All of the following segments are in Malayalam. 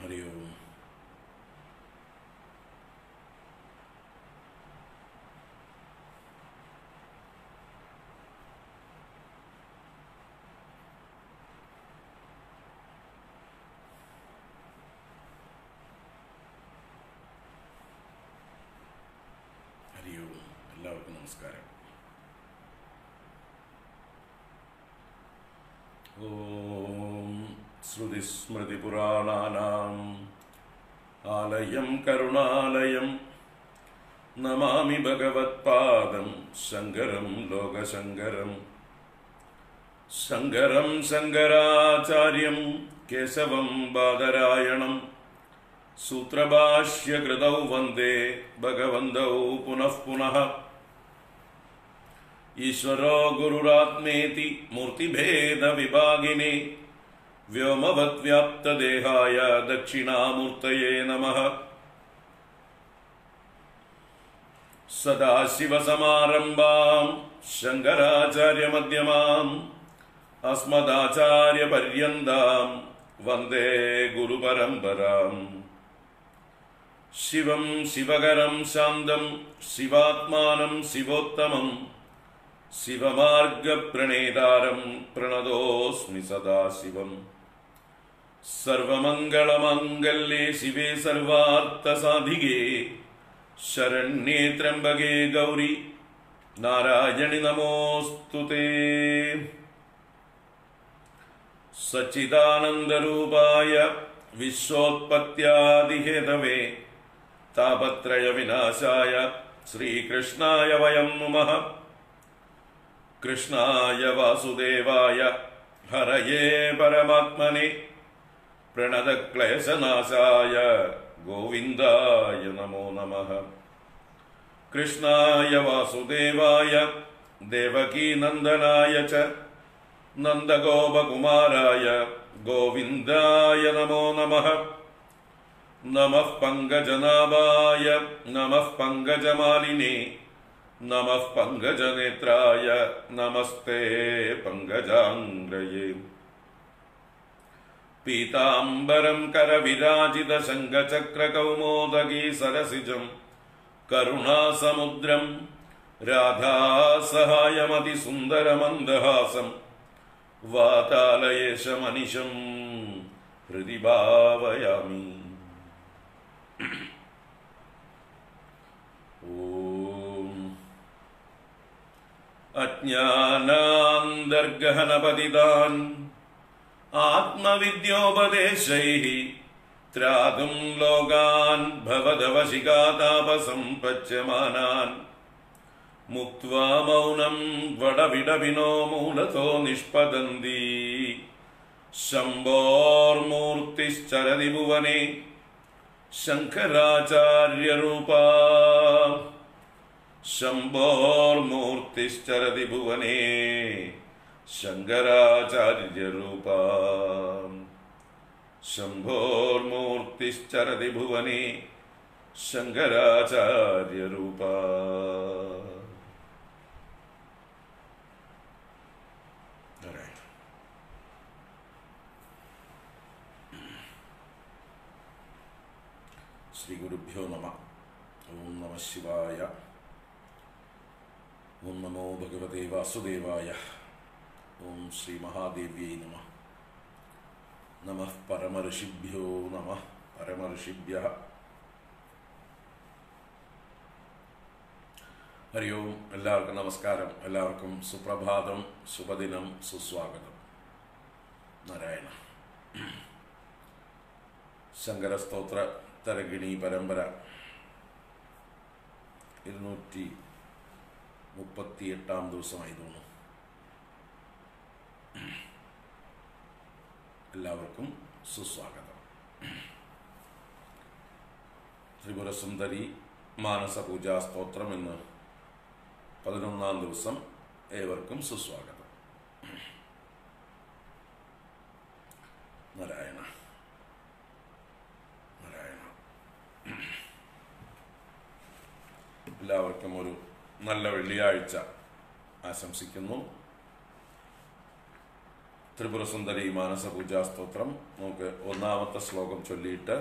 हरि ओम ഹരി ഓം എല്ലാവർക്കും നമസ്കാരം ഓം ശ്രുതിസ്മൃതിപുരാണാനാം ആലയം കരുണാലയം നമാമി ഭഗവത്പാദം ശങ്കരം ലോകശങ്കരം ശങ്കരം ശങ്കരാചാര്യം കേശവം ബാദരായണം സൂത്രഭാഷ്യകൃതൗ വന്ദേ ഭഗവന്തൗ പുനഃ പുനഃ ഈശ്വരോ ഗുരുരാത്മേതി മൂർത്തിഭേദവിഭാഗിനെ വ്യോമവദ്വ്യാപ്തദേഹായ ദക്ഷിണാമൂർത്തയേ നമഃ സദാശിവസമാരംഭാം ശങ്കരാചാര്യമധ്യമാം അസ്മദാചാര്യപര്യന്താം വന്ദേ ഗുരുപരമ്പരാം ശിവം ശിവകരം ശാന്തം ശിവാത്മാനം ശിവോത്തമം ശിവമാർഗപ്രണേതാരം പ്രണതോസ്മി സദാശിവം സർവമംഗളമംഗല്യേ ശിവേ സർവാർത്ഥസാധികേ ശരണ്യേ ത്രംബകേ ഗൗരി നാരായണി നമോസ്തുതേ സച്ചിദാനന്ദരൂപായ വിശ്വോത്പത്യാദിഹേതവേ താപത്രയ വിനാശായ ശ്രീകൃഷ്ണായ വയം നുമഃ കൃഷ്ണായ വാസുദേവായ ഹരയേ പരമാത്മനെ പ്രണതക്ലേശനാശായ ഗോവിന്ദായ നമോ നമഃ കൃഷ്ണായ വാസുദേവായ ദേവകീനന്ദനായ ച നന്ദഗോപകുമാരായ ഗോവിന്ദായ നമോ നമഃ നമഃ പങ്കജനാഭായ നമഃ പങ്കജമാലിനേ നമഃ പങ്കജനേത്രായ നമസ്തേ പങ്കജാംഗ്രയേ പീതാംബരം കരവിരാജിത ശങ്കചക്രകൗമോദഗീ സരസിജം കരുണാസമുദ്രം രാധാസഹായമതിസുന്ദരമന്ദഹാസം വാതാലയേശമനിശം ഹൃദി ഭാവയാമി ഓം അജ്ഞാനാന്തർഗഹനപതിതാൻ ആത്മവിദ്യോപദേശൈः ത്രാതും ലോകാൻ ഭവദവശികാതാപസമ്പച്യമാനാൻ മുക്വാ മൗനം വടവിടവിനോ മൂലതോ നിഷ്പതന്തി ശംഭോർമൂർത്തിശ്ചരതി ഭുവനെ ശങ്കരാചാര്യരൂപാ ശംഭോർമൂർത്തിശ്ചരതി ഭുവനെ ശങ്കരാചാര്യരൂപാ ശംഭോർമൂർത്തിശ്ചരതി ഭുവനെ ശങ്കരാചാര്യരൂപാ Alright. ശ്രീ ഗുരുഭ്യോ നമ ഓം നമ ശിവായ ഓം നമോ ഭഗവതേ വാസുദേവായ ഓം ശ്രീ മഹാദേവ്യൈ നമ നമ പരമഋഷിഭ്യോ നമ പരമഋഷിഭ്യ ഹരി ഓം എല്ലാവർക്കും നമസ്കാരം എല്ലാവർക്കും സുപ്രഭാതം ശുഭദിനം സുസ്വാഗതം നാരായണ ശങ്കരസ്തോത്ര തരകിണി പരമ്പര ഇരുന്നൂറ്റി മുപ്പത്തിയെട്ടാം ദിവസമായി തോന്നുന്നു എല്ലാവർക്കും സുസ്വാഗതം ത്രിപുരസുന്ദരി മാനസപൂജാ സ്തോത്രം എന്ന് പതിനൊന്നാം ദിവസം ഏവർക്കും സുസ്വാഗതം നാരായണ നാരായണ എല്ലാവർക്കും ഒരു നല്ല വെള്ളിയാഴ്ച ആശംസിക്കുന്നു ത്രിപുരസുന്ദരി മാനസ പൂജാസ്തോത്രം നമുക്ക് ഒന്നാമത്തെ ശ്ലോകം ചൊല്ലിയിട്ട്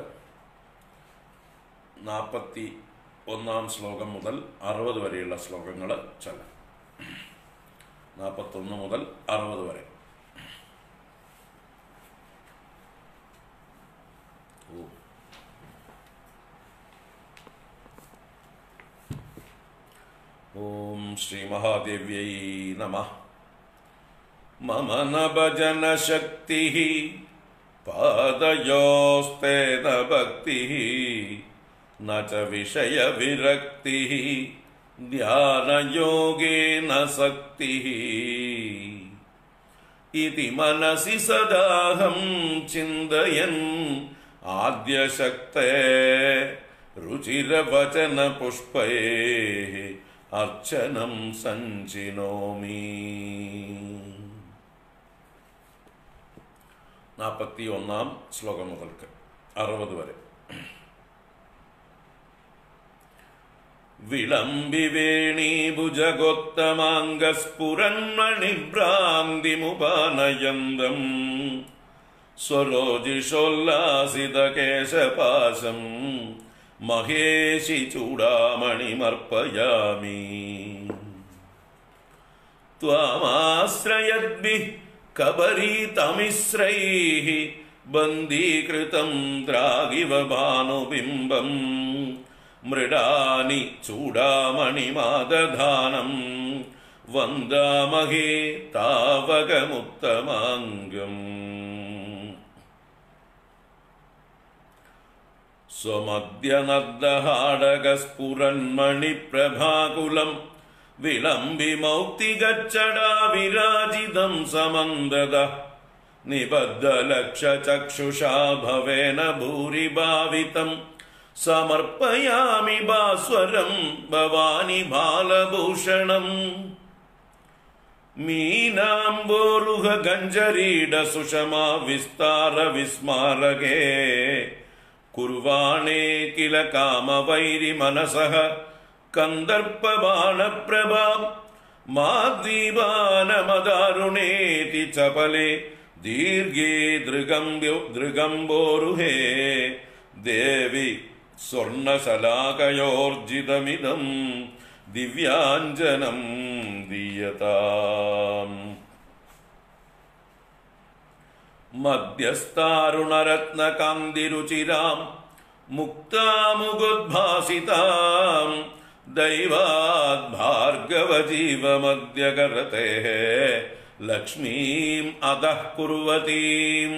നാൽപ്പത്തി ഒന്നാം ശ്ലോകം മുതൽ അറുപത് വരെയുള്ള ശ്ലോകങ്ങൾ ചൊല്ലാം നാൽപ്പത്തൊന്ന് മുതൽ അറുപത് വരെ ഓ ഓം ശ്രീമഹാദേവ്യൈ നമഃ मम न भजनशक्तिः पादयोस्ते न भक्तिः न च विषयविरक्तिः ध्यानयोगे न सक्तिः इति मनसि सदाहं चिन्तयन् आद्यशक्ते रुचिरवचनपुष्पैः अर्चनं सञ्चिनोमि നാൽപ്പത്തി ഒന്നാം ശ്ലോകം മുതൽക്ക് അറുപത് വരെ വിളംബിവേണീഭുജഗോത്തമാംഗസ്ഫുരന്മണിഭ്രാന്തിമുപാനയന്തം സ്വരോജിഷോല്ലാസിതകേശപാശം മഹേഷി ചൂടാമണിമർപ്പയാമി त्वामाश्रयद्भिः कबरीतमिश्रैः बन्दीकृतं द्रागिव भानुबिम्बम् मृडानि चूडामणिमादधानं वन्दामहे तावकमुत्तमाङ्गम् स्वमद्यनद्दहाडगस्फुरन्मणिप्रभाकुलम् विलम्बिमौक्तिगच्छडा विराजितं समन्दद निबद्धलक्षचक्षुषा भवेन भूरि भावितम् समर्पयामि भास्वरं भवानि बालभूषणम् मीनाम्बोरुह गञ्जरीड सुषमा विस्तार विस्मारके कुर्वाणे किल कामवैरिमनसः कन्दर्पबाणप्रभाम् माद्वीबानमदारुणेति चपले दीर्घे दृगम्ब्यो दृगम्बोरुहे देवि स्वर्णशलाकयोर्जितमिदम् दिव्याञ्जनं दीयताम् मध्यस्तारुणरत्नकान्तिरुचिराम् मुक्तामुगुद्भासिताम् दैवात् भार्गवजीवमद्यकरतेः लक्ष्मीम् अधः कुर्वतीम्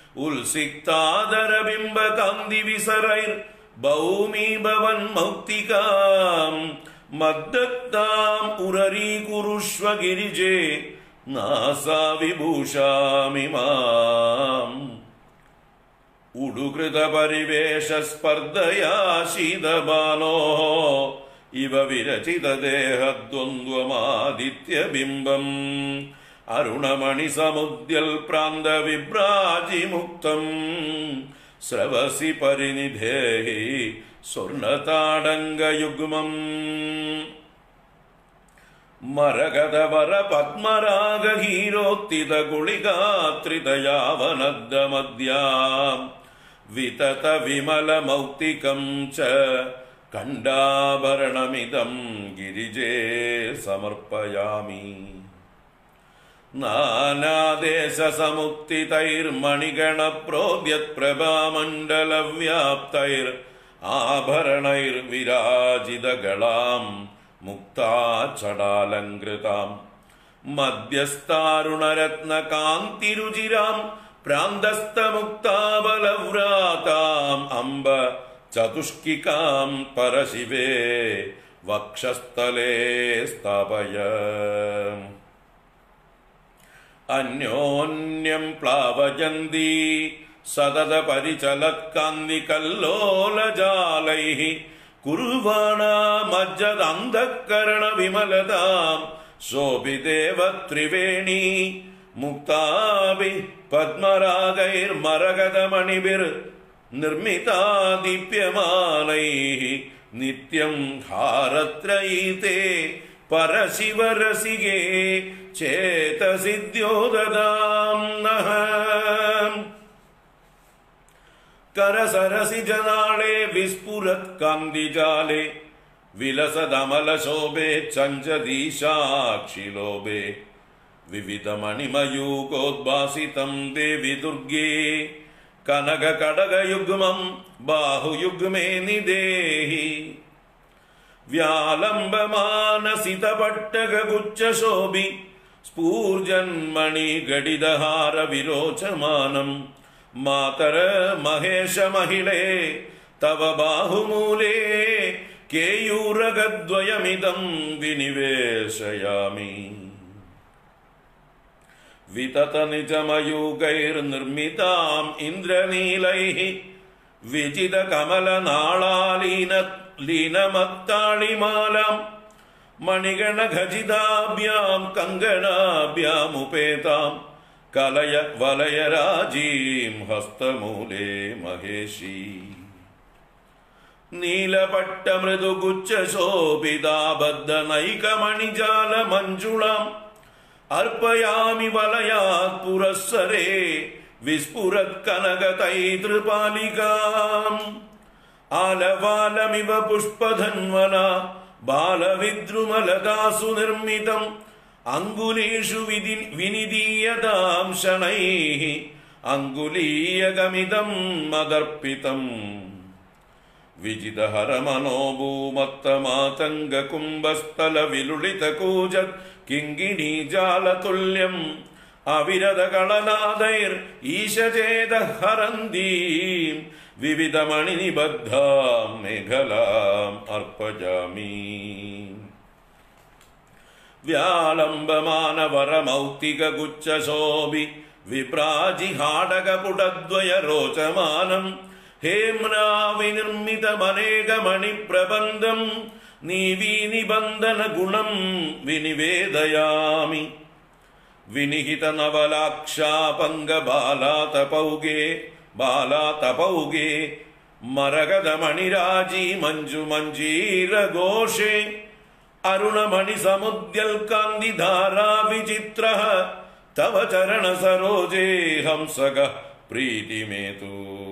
उल्सिक्तादरबिम्बकान्तिविसरैर्भौमी भवन्मौक्तिकाम् मद्दत्ताम् उररीकुरुष्व गिरिजे नासा विभूषामि माम् उडुकृतपरिवेशस्पर्धया शीतबालोः इव विरचितदेहद्वन्द्वमादित्यबिम्बम् अरुणमणिसमुद्यल्प्रान्तविभ्राजिमुक्तम् स्रवसि परिनिधेहि स्वर्णताडङ्गयुग्मम् मरगदवर पद्मरागहीरोत्थितगुळिगात्रितयावनद्दमद्याम् वितत विमलमौक्तिकम् च कण्डाभरणमिदम् गिरिजे समर्पयामि नानादेशसमुत्थितैर्मणिगणप्रोद्यत्प्रभामण्डलव्याप्तैर् आभरणैर्विराजितगलाम् मुक्ताचडालङ्कृताम् मध्यस्तारुणरत्नकान्तिरुचिराम् प्रान्तस्थमुक्ताबलव्राताम् अम्ब चतुष्किकाम् परशिवे वक्षस्थले स्थापय अन्योन्यम् प्लावयन्ती सततपरिचलत्कान्तिकल्लोलजालैः कुर्वाणा मज्जदन्धःकरणविमलताम् शोभिदेव त्रिवेणी मुक्ताभि पद्मरागैर्मरगदमणिभिर्निर्मिता दीप्यमानैः नित्यम् हारत्रयीते പരശിവരസികേ ചേതസിദ്യോദതാം നഃ करसरसिजनाळे विस्फुरत्कान्दिजाले विलसदमलशोभे चञ्चदीशाक्षिलोभे विविधमणिमयूकोद्भासितं देवि दुर्गे कनककडगयुग्मं बाहुयुग्मे निदेहि व्यालम्बमानसितपट्टगुच्छशोभि स्फूर्जन्मणि गडिदहार विरोचमानम् मातर महेश महिळे तव बाहुमूले केयूरगद्वयमिदं विनिवेशयामि विततनिजमयूकैर्निर्मिताम् इन्द्रनीलैः विजितकमलनाळालीन लीनमत्ताळिमालाम् मणिगणघजिताभ्यां कङ्गणाभ्यामुपेताम् कलय वलयराजीं हस्तमूले महेशी नीलपट्टमृदुगुच्छशोभिताबद्धनैकमणिजालमञ्जुळाम् अर्पयामि वलयात् पुरःसरे विस्फुरत्कनकतैतृपालिकाम् आलवालमिव पुष्पधन्वना बालविद्रुमलदासु निर्मितम् अङ्गुलीषु विधि विनिदीयतां शनैः अङ्गुलीयगमिदं मदर्पितम् विजितहरमनोभूमत्तमातङ्गकुम्भस्थलविलुलितकूजत् किङ्गिणीजालतुल्यम् अविरदकळनादैर् ईशचेदः हरन्तीम् विविधमणिनिबद्धां मेखलाम् अर्पयामि व्यालम्बमानवरमौक्तिकगुच्छशोभि विप्राजिहाडकपुटद्वय रोचमानम् हेम्ना विनिर्मितमनेकमणिप्रबन्धम् नीवीनिबन्धनगुणम् विनिवेदयामि विनिहितनवलाक्षापङ्गबालातपौगे बालातपौगे मरगदमणिराजी मञ्जुमञ्जीरघोषे अरुणमणिसमुद्यल्कान्दिधारा विचित्रः तव चरणसरोजे हंसगः प्रीतिमेतु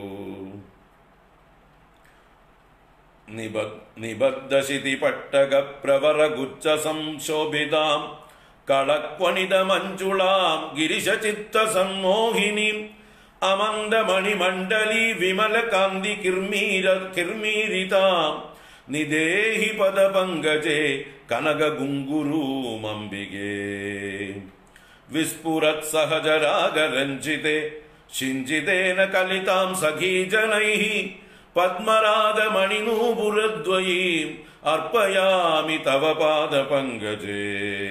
निबद्धशितिपट्टगप्रवरगुच्चसंशोभिताम् कळक्वणिदमञ्जुळाम् गिरिशचित्तसम्मोहिनीम् अमन्दमणिमण्डली विमलकान्ति किर्मीर किर्मीरिताम् निदेहि पदपङ्कजे कनकगुङ्गुरूमम्बिगे विस्फुरत्सहजरागरञ्जिते शिञ्जितेन कलितां सखीजनैः पद्मरागमणिनूपुरद्वयीम् अर्पयामि तव पादपङ्कजे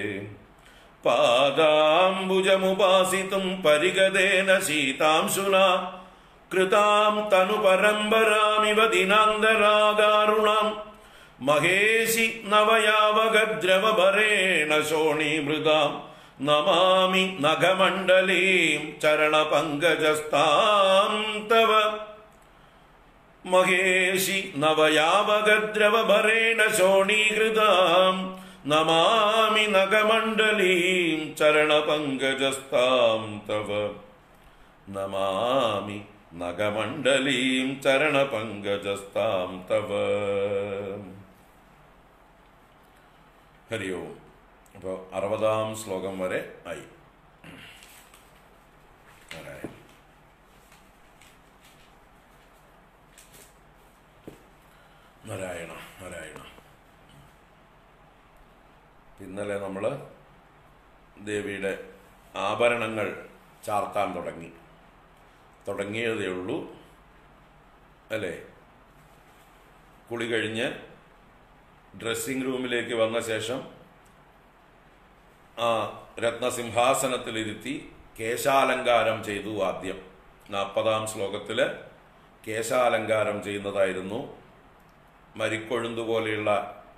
पादाम्बुजमुपासितुं परिगदेन शीतांशुना कृतां तनुपरम्परामिव दिनान्तरागारुणाम् महेशि नवयावगद्रवभरेण शोणीमृदाम् नमामि नखमण्डलीं चरणपङ्कजस्तां तव महेशि नवयावगद्रवभरेण शोणीकृताम् नमामि नगमण्डलीं चरणपङ्कजस्तां तव नमामि നഗമണ്ഡലീം ചരണപങ്കജസ്താം തവ ഹരി ഓം അപ്പോൾ അറുപതാം ശ്ലോകം വരെ ആയി നാരായണ നാരായണ നാരായണ ഇന്നലെ നമ്മൾ ദേവിയുടെ ആഭരണങ്ങൾ ചാർത്താൻ തുടങ്ങി തുടങ്ങിയതേ ഉള്ളൂ അല്ലേ കുളി കഴിഞ്ഞ് ഡ്രസ്സിംഗ് റൂമിലേക്ക് വന്ന ശേഷം ആ രത്നസിംഹാസനത്തിലിരുത്തി കേശാലങ്കാരം ചെയ്തു ആദ്യം നാൽപ്പതാം ശ്ലോകത്തിൽ കേശാലങ്കാരം ചെയ്യുന്നതായിരുന്നു മരിക്കൊഴുന്തു പോലെയുള്ള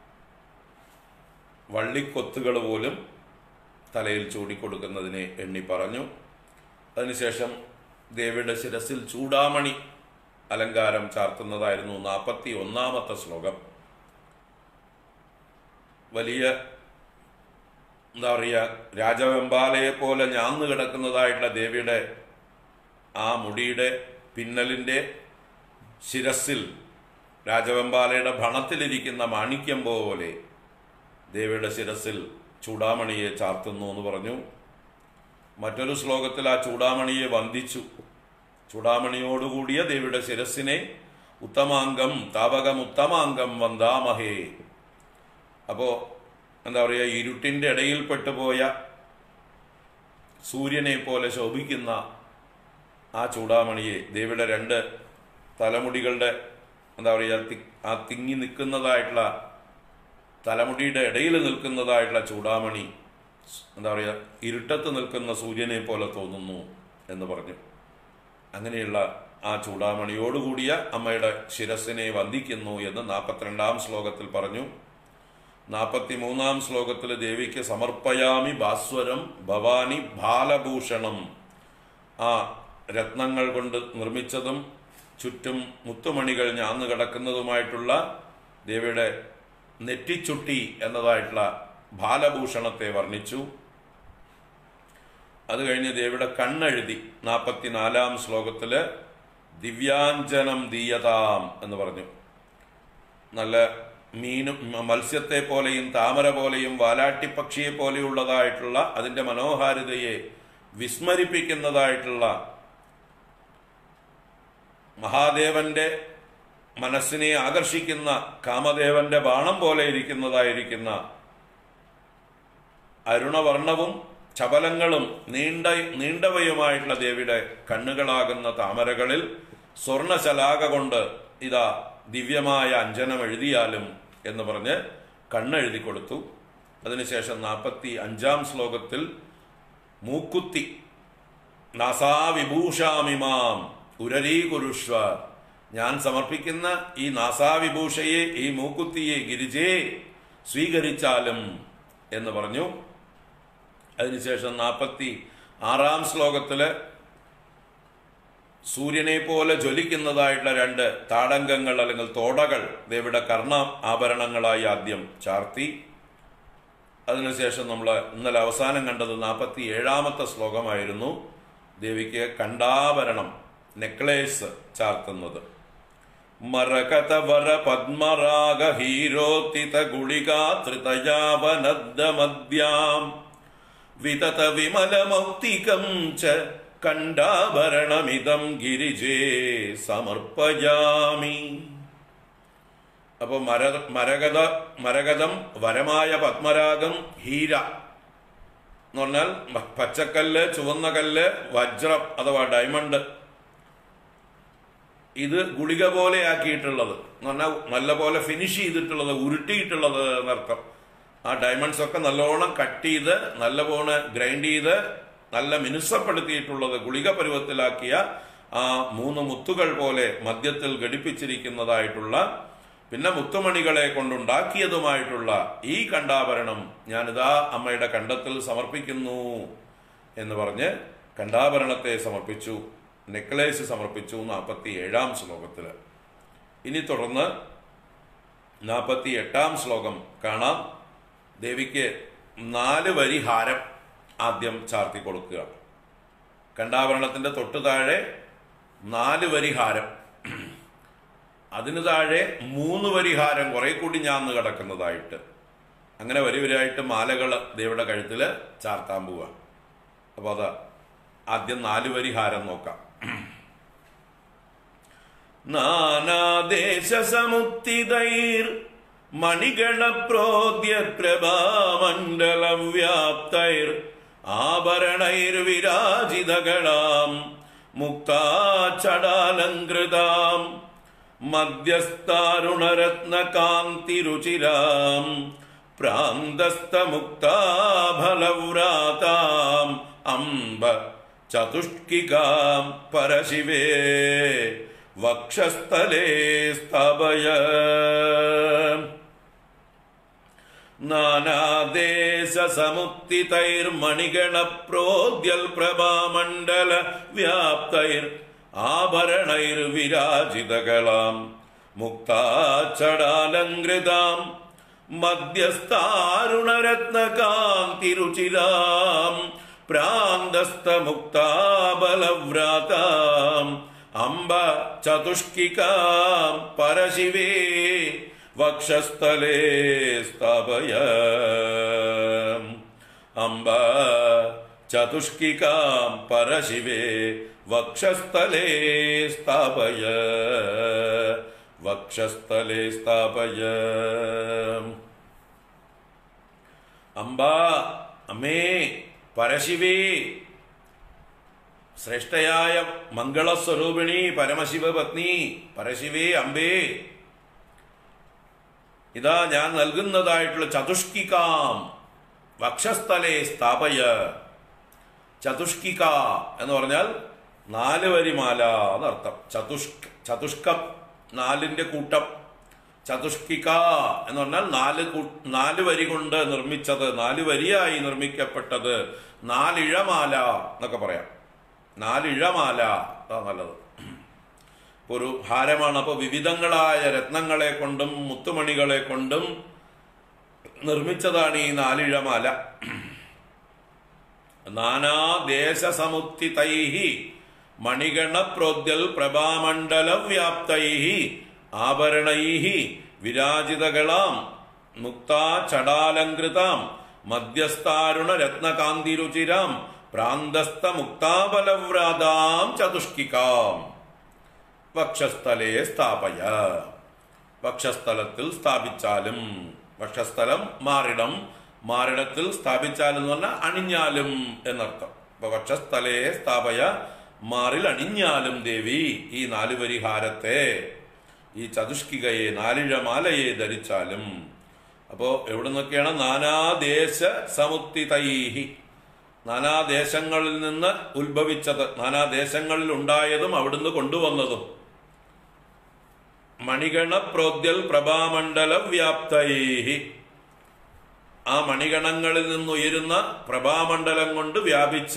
വള്ളിക്കൊത്തുകൾ പോലും തലയിൽ ചൂടിക്കൊടുക്കുന്നതിനെ എണ്ണി പറഞ്ഞു അതിനുശേഷം ദേവിയുടെ ശിരസിൽ ചൂടാമണി അലങ്കാരം ചാർത്തുന്നതായിരുന്നു നാൽപ്പത്തി ഒന്നാമത്തെ ശ്ലോകം വലിയ എന്താ പറയുക രാജവെമ്പാലയെ പോലെ ഞാന്നു കിടക്കുന്നതായിട്ടുള്ള ദേവിയുടെ ആ മുടിയുടെ പിന്നലിൻ്റെ ശിരസിൽ രാജവെമ്പാലയുടെ ഭണത്തിലിരിക്കുന്ന മാണിക്യം പോലെ ദേവിയുടെ ശിരസിൽ ചൂടാമണിയെ ചാർത്തുന്നു എന്ന് പറഞ്ഞു മറ്റൊരു ശ്ലോകത്തിൽ ആ ചൂടാമണിയെ വന്ദിച്ചു ചൂടാമണിയോടുകൂടിയ ദേവിയുടെ ശിരസിനെ ഉത്തമാംഗം താവകം ഉത്തമാംഗം വന്ദാമഹേ അപ്പോ എന്താ പറയുക ഇരുട്ടിന്റെ ഇടയിൽ പെട്ടുപോയ സൂര്യനെ പോലെ ശോഭിക്കുന്ന ആ ചൂടാമണിയെ ദേവിയുടെ രണ്ട് തലമുടികളുടെ എന്താ പറയുക തി- ആ തിങ്ങി നിൽക്കുന്നതായിട്ടുള്ള തലമുടിയുടെ ഇടയിൽ നിൽക്കുന്നതായിട്ടുള്ള ചൂടാമണി എന്താ പറയുക ഇരുട്ടത്ത് നിൽക്കുന്ന സൂര്യനെ പോലെ തോന്നുന്നു എന്ന് പറഞ്ഞു അങ്ങനെയുള്ള ആ ചൂടാമണിയോടുകൂടിയ അമ്മയുടെ ശിരസിനെ വന്ദിക്കുന്നു എന്ന് നാൽപ്പത്തിരണ്ടാം ശ്ലോകത്തിൽ പറഞ്ഞു നാൽപ്പത്തി മൂന്നാം ശ്ലോകത്തിൽ ദേവിക്ക് സമർപ്പയാമി ഭാസ്വരം ഭവാനി ബാലഭൂഷണം ആ രത്നങ്ങൾ കൊണ്ട് നിർമ്മിച്ചതും ചുറ്റും മുത്തുമണികൾ ഞാന്നു കിടക്കുന്നതുമായിട്ടുള്ള ദേവിയുടെ നെറ്റിച്ചുട്ടി എന്നതായിട്ടുള്ള ബാലഭൂഷണത്തെ വർണ്ണിച്ചു അത് കഴിഞ്ഞ് ദേവിയുടെ കണ്ണെഴുതി നാൽപ്പത്തിനാലാം ശ്ലോകത്തില് ദിവ്യാഞ്ജനം ദീയതാം എന്ന് പറഞ്ഞു നല്ല മീനും മ- മത്സ്യത്തെ പോലെയും താമര പോലെയും വാലാട്ടിപ്പക്ഷിയെ പോലെയുള്ളതായിട്ടുള്ള അതിന്റെ മനോഹാരിതയെ വിസ്മരിപ്പിക്കുന്നതായിട്ടുള്ള മഹാദേവന്റെ മനസ്സിനെ ആകർഷിക്കുന്ന കാമദേവന്റെ ബാണം പോലെ ഇരിക്കുന്നതായിരിക്കുന്ന അരുണവർണവും ചപലങ്ങളും നീണ്ട നീണ്ടവയുമായിട്ടുള്ള ദേവിയുടെ കണ്ണുകളാകുന്ന താമരകളിൽ സ്വർണശലാക കൊണ്ട് ഇതാ ദിവ്യമായ അഞ്ജനം എഴുതിയാലും എന്ന് പറഞ്ഞ് കണ്ണെഴുതി കൊടുത്തു അതിനുശേഷം നാൽപ്പത്തി അഞ്ചാം ശ്ലോകത്തിൽ മൂക്കുത്തി നാസാവിഭൂഷാമിമാം ഉരരീകുരുഷ്വ ഞാൻ സമർപ്പിക്കുന്ന ഈ നാസാവിഭൂഷയെ ഈ മൂക്കുത്തിയെ ഗിരിജേ സ്വീകരിച്ചാലും എന്ന് പറഞ്ഞു അതിനുശേഷം നാൽപ്പത്തി ആറാം ശ്ലോകത്തില് സൂര്യനെ പോലെ ജ്വലിക്കുന്നതായിട്ടുള്ള രണ്ട് താടങ്കങ്ങൾ അല്ലെങ്കിൽ തോടകൾ ദേവിയുടെ കർണ ആഭരണങ്ങളായി ആദ്യം ചാർത്തി അതിനുശേഷം നമ്മൾ ഇന്നലെ അവസാനം കണ്ടത് നാൽപ്പത്തി ഏഴാമത്തെ ശ്ലോകമായിരുന്നു ദേവിക്ക് കണ്ടാഭരണം നെക്ലേസ് ചാർത്തുന്നത് മരകതവര പത്മരാഗ ഹീരോത്തിത ഗുളികാത്രിതയാവനദ്ദമദ്യാം വിതത വിമലമൗക്തികം ച കണ്ടാഭരണമിതം ഗിരിജേ സമർപ്പയാമി അപ്പൊ മര മരകത മരകതം വരമായ പത്മരാഗം ഹീര എന്ന് പറഞ്ഞാൽ മ- പച്ചക്കല്ല് ചുവന്ന കല്ല് വജ്രം അഥവാ ഡയമണ്ട് ഇത് ഗുളിക പോലെ ആക്കിയിട്ടുള്ളത് എന്ന് പറഞ്ഞാൽ നല്ല പോലെ ഫിനിഷ് ചെയ്തിട്ടുള്ളത് ഉരുട്ടിയിട്ടുള്ളത് എന്നർത്ഥം ആ ഡയമണ്ട്സ് ഒക്കെ നല്ലോണം കട്ട് ചെയ്ത് നല്ലപോലെ ഗ്രൈൻഡ് ചെയ്ത് നല്ല മിനുസപ്പെടുത്തിയിട്ടുള്ളത് ഗുളിക പരുവത്തിലാക്കിയ ആ മൂന്ന് മുത്തുകൾ പോലെ മധ്യത്തിൽ ഘടിപ്പിച്ചിരിക്കുന്നതായിട്ടുള്ള പിന്നെ മുത്തുമണികളെ കൊണ്ടുണ്ടാക്കിയതുമായിട്ടുള്ള ഈ കണ്ടാഭരണം ഞാനിതാ അമ്മയുടെ കണ്ടത്തിൽ സമർപ്പിക്കുന്നു എന്ന് പറഞ്ഞ് കണ്ടാഭരണത്തെ സമർപ്പിച്ചു നെക്ലേസ് സമർപ്പിച്ചു നാൽപ്പത്തി ഏഴാം ശ്ലോകത്തില് ഇനി തുടർന്ന് നാൽപ്പത്തി എട്ടാം ശ്ലോകം കാണാം ദേവിക്ക് നാല് വരി ഹാരം ആദ്യം ചാർത്തി കൊടുക്കുക കണ്ടാഭരണത്തിന്റെ തൊട്ടു താഴെ നാല് വരി ഹാരം അതിന് താഴെ മൂന്ന് വരി ഹാരം കുറെ കൂടി ഞാന്ന് കിടക്കുന്നതായിട്ട് അങ്ങനെ വരി വരിയായിട്ട് മാലകൾ ദേവിയുടെ കഴുത്തില് ചാർത്താൻ പോവുക അപ്പൊ അതാ ആദ്യം നാല് വരി ഹാരം നോക്കാം നാനാദേശസമുത്തിതൈർ മണിഗണപ്രോദ്യ പ്രഭാമണ്ഡലവ്യാപ്തൈർ ആഭരണൈർവിരാജിതകളാം മുക്താചടാലങ്കൃതാം മധ്യസ്ഥാരുണരത്നകാന്തിരുചിരാം പ്രാന്തസ്ഥമുക്താഫലവ്രാതാം അംബ ചതുഷ്കികാം പരശിവേ വക്ഷസ്ഥലേ സ്ഥാപയ നാനാദേശസമുത്തിതൈർമണിഗണപ്രോദ്യൽപ്രഭാമണ്ഡല വ്യാപ്തൈർ ആഭരണൈർവിരാജിതകളാം മുക്താചടാലങ്കൃതാം മധ്യസ്ഥാരുണരത്നകാന്തിരുചിരാം പ്രാന്തസ്ഥമുക്താബലവ്രാതാം അംബ ചതുഷ്കികാം പരശിവേ വക്ഷസ്ഥലേ സ്ഥാപയ അംബ ചതുഷ്കികാം പരശിവേ വക്ഷസ്ഥലേ സ്ഥാപയ വക്ഷസ്ഥലേ സ്ഥാപയ അംബ അമ്മേ പരശിവേ ശ്രേഷ്ഠയായ മംഗളസ്വരൂപിണി പരമശിവ പത്നി പരശിവേ അമ്പേ ഇതാ ഞാൻ നൽകുന്നതായിട്ടുള്ള ചതുഷ്കികാം വക്ഷസ്ഥലേ സ്ഥാപയ ചതുഷ്കിക എന്ന് പറഞ്ഞാൽ നാല് വരി മാല എന്നർത്ഥം ചതുഷ്ക ചതുഷ്കം നാലിന്റെ കൂട്ടം ചതുഷ്കിക എന്ന് പറഞ്ഞാൽ നാല് കൂ- നാല് വരി കൊണ്ട് നിർമ്മിച്ചത് നാല് വരിയായി നിർമ്മിക്കപ്പെട്ടത് നാലിഴമാല എന്നൊക്കെ പറയാം നാലിഴമാല അതാ നല്ലത് ഇപ്പൊ ഒരു ഹാരമാണ് അപ്പോൾ വിവിധങ്ങളായ രത്നങ്ങളെ കൊണ്ടും മുത്തുമണികളെ കൊണ്ടും നിർമ്മിച്ചതാണ് ഈ നാലിഴമാല നാനാദേശസമുത്തിതൈഹി മണിഗണ പ്രോദ്യൽ പ്രഭാമണ്ഡല വ്യാപ്തൈഹി ആഭരണൈഹി വിരാജിതകളാം മുക്താ ചടാലങ്കൃതാം മധ്യസ്ഥാരുണ രത്നകാന്തിരുചിരാം പ്രാന്തസ്ഥ മുക്താബലവ്രാതാം ചതുഷ്കികാം വക്ഷസ്ഥലേ സ്ഥാപയ വക്ഷസ്ഥലത്തിൽ സ്ഥാപിച്ചാലും വക്ഷസ്ഥലം മാറിടം മാറിടത്തിൽ സ്ഥാപിച്ചാലും എന്ന് പറഞ്ഞാൽ അണിഞ്ഞാലും എന്നർത്ഥം അപ്പൊ വക്ഷസ്ഥലേ സ്ഥാപയ മാറിൽ അണിഞ്ഞാലും ദേവി ഈ നാല് പരിഹാരത്തെ ഈ ചതുഷ്കികയെ നാലിഴമാലയെ ധരിച്ചാലും അപ്പോ എവിടെ നിന്നൊക്കെയാണ് നാനാദേശ സമുത്തിതൈഹി നാനാദേശങ്ങളിൽ നിന്ന് ഉത്ഭവിച്ചത് നാനാദേശങ്ങളിൽ ഉണ്ടായതും അവിടുന്ന് കൊണ്ടുവന്നതും മണിഗണ പ്രോദ്യൽ പ്രഭാമണ്ഡല വ്യാപ്തൈഹി ആ മണിഗണങ്ങളിൽ നിന്നുയരുന്ന പ്രഭാമണ്ഡലം കൊണ്ട് വ്യാപിച്ച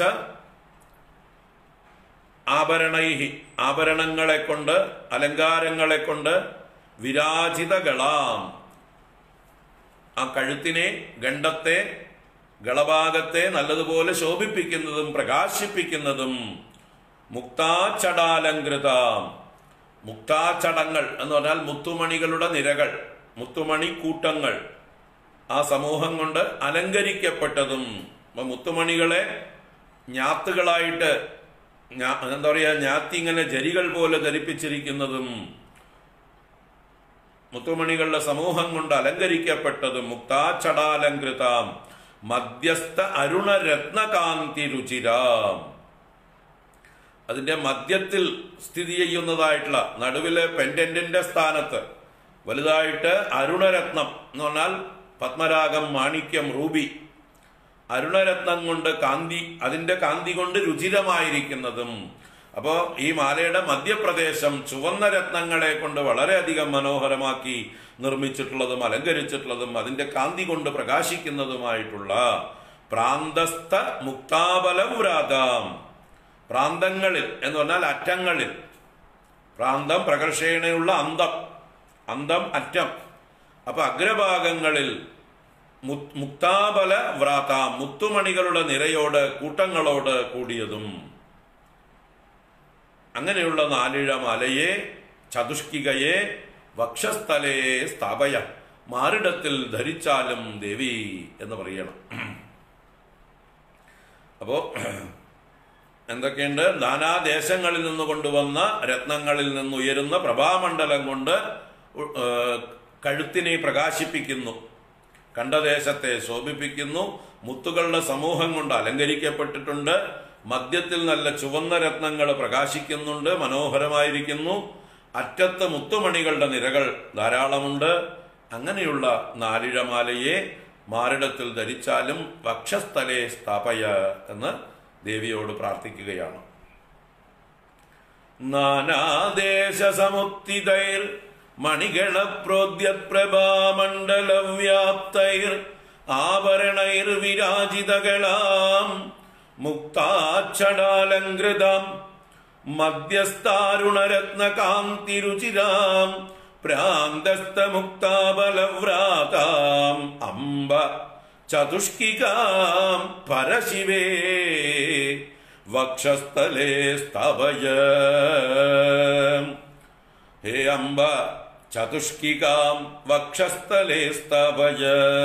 ആഭരണൈഹി ആഭരണങ്ങളെ കൊണ്ട് അലങ്കാരങ്ങളെ കൊണ്ട് വിരാജിതകളാം ആ കഴുത്തിനെ ഗണ്ഡത്തെ ഗളഭാഗത്തെ നല്ലതുപോലെ ശോഭിപ്പിക്കുന്നതും പ്രകാശിപ്പിക്കുന്നതും മുക്താചടാലങ്കൃതാം മുക്താചടങ്ങൾ എന്ന് പറഞ്ഞാൽ മുത്തുമണികളുടെ നിരകൾ മുത്തുമണി കൂട്ടങ്ങൾ ആ സമൂഹം കൊണ്ട് അലങ്കരിക്കപ്പെട്ടതും അപ്പൊ മുത്തുമണികളെ ഞാത്തുകളായിട്ട് ഞാ- എന്താ പറയാ ഞാത്തി ഇങ്ങനെ ജരികൾ പോലെ ധരിപ്പിച്ചിരിക്കുന്നതും മുത്തുമണികളുടെ സമൂഹം കൊണ്ട് അലങ്കരിക്കപ്പെട്ടതും മുക്താചടാലങ്കൃതാം മധ്യസ്ഥ അരുണ രത്നകാന്തി രുചിരാം അതിന്റെ മധ്യത്തിൽ സ്ഥിതി ചെയ്യുന്നതായിട്ടുള്ള നടുവിലെ പെൻഡന്റിന്റെ സ്ഥാനത്ത് വലുതായിട്ട് അരുണരത്നം എന്ന് പറഞ്ഞാൽ പത്മരാഗം മാണിക്യം റൂബി അരുണരത്നം കൊണ്ട് കാന്തി അതിന്റെ കാന്തി കൊണ്ട് രുചിരമായിരിക്കുന്നതും അപ്പോ ഈ മാലയുടെ മധ്യപ്രദേശം ചുവന്ന രത്നങ്ങളെ കൊണ്ട് വളരെയധികം മനോഹരമാക്കി നിർമ്മിച്ചിട്ടുള്ളതും അലങ്കരിച്ചിട്ടുള്ളതും അതിന്റെ കാന്തി കൊണ്ട് പ്രകാശിക്കുന്നതുമായിട്ടുള്ള പ്രാന്തസ്ഥ മുക്താബലവ്രാതാം പ്രാന്തങ്ങളിൽ എന്ന് പറഞ്ഞാൽ അറ്റങ്ങളിൽ പ്രാന്തം പ്രകർഷേണയുള്ള അന്തം അന്തം അറ്റം അപ്പൊ അഗ്രഭാഗങ്ങളിൽ മു- മുക്താബല വ്രാത മുത്തുമണികളുടെ നിരയോട് കൂട്ടങ്ങളോട് കൂടിയതും അങ്ങനെയുള്ള നാലിഴ മലയെ ചതുഷ്കികയെ വക്ഷസ്ഥലേ സ്ഥാപയ മാറിടത്തിൽ ധരിച്ചാലും ദേവി എന്ന് പറയണം അപ്പോ എന്തൊക്കെയുണ്ട് നാനാദേശങ്ങളിൽ നിന്ന് കൊണ്ടുവന്ന രത്നങ്ങളിൽ നിന്ന് ഉയരുന്ന പ്രഭാമണ്ഡലം കൊണ്ട് ഉ- ഏഹ് കഴുത്തിനെ പ്രകാശിപ്പിക്കുന്നു കണ്ടദേശത്തെ ശോഭിപ്പിക്കുന്നു മുത്തുകളുടെ സമൂഹം കൊണ്ട് അലങ്കരിക്കപ്പെട്ടിട്ടുണ്ട് മധ്യത്തിൽ നല്ല ചുവന്ന രത്നങ്ങൾ പ്രകാശിക്കുന്നുണ്ട് മനോഹരമായിരിക്കുന്നു അറ്റത്ത് മുത്തുമണികളുടെ നിരകൾ ധാരാളമുണ്ട് അങ്ങനെയുള്ള നാലിഴമാലയെ മാറിടത്തിൽ ധരിച്ചാലും വക്ഷസ്ഥലേ സ്ഥാപയ എന്ന് ദേവിയോട് പ്രാർത്ഥിക്കുകയാണ് നാനാദേശസമുത്തിതൈർ മണിഗണപ്രോദ്യപ്രഭാമണ്ഡലവ്യാപ്തൈർ ആഭരണൈർ വിരാജിതകളാം മുക്താക്ഷടാലങ്കൃതാം മധ്യസ്ഥാരുണരത്നകാന്തിരുചിരാം പ്രാന്തസ്ഥമുക്താബലവ്രാതാം അംബ ചതുഷ്കികാം പരശിവേ വക്ഷസ്ഥലേ സ്തവയ ഹേ അംബ ചതുഷ്കികാം വക്ഷസ്ഥലേ സ്തവയ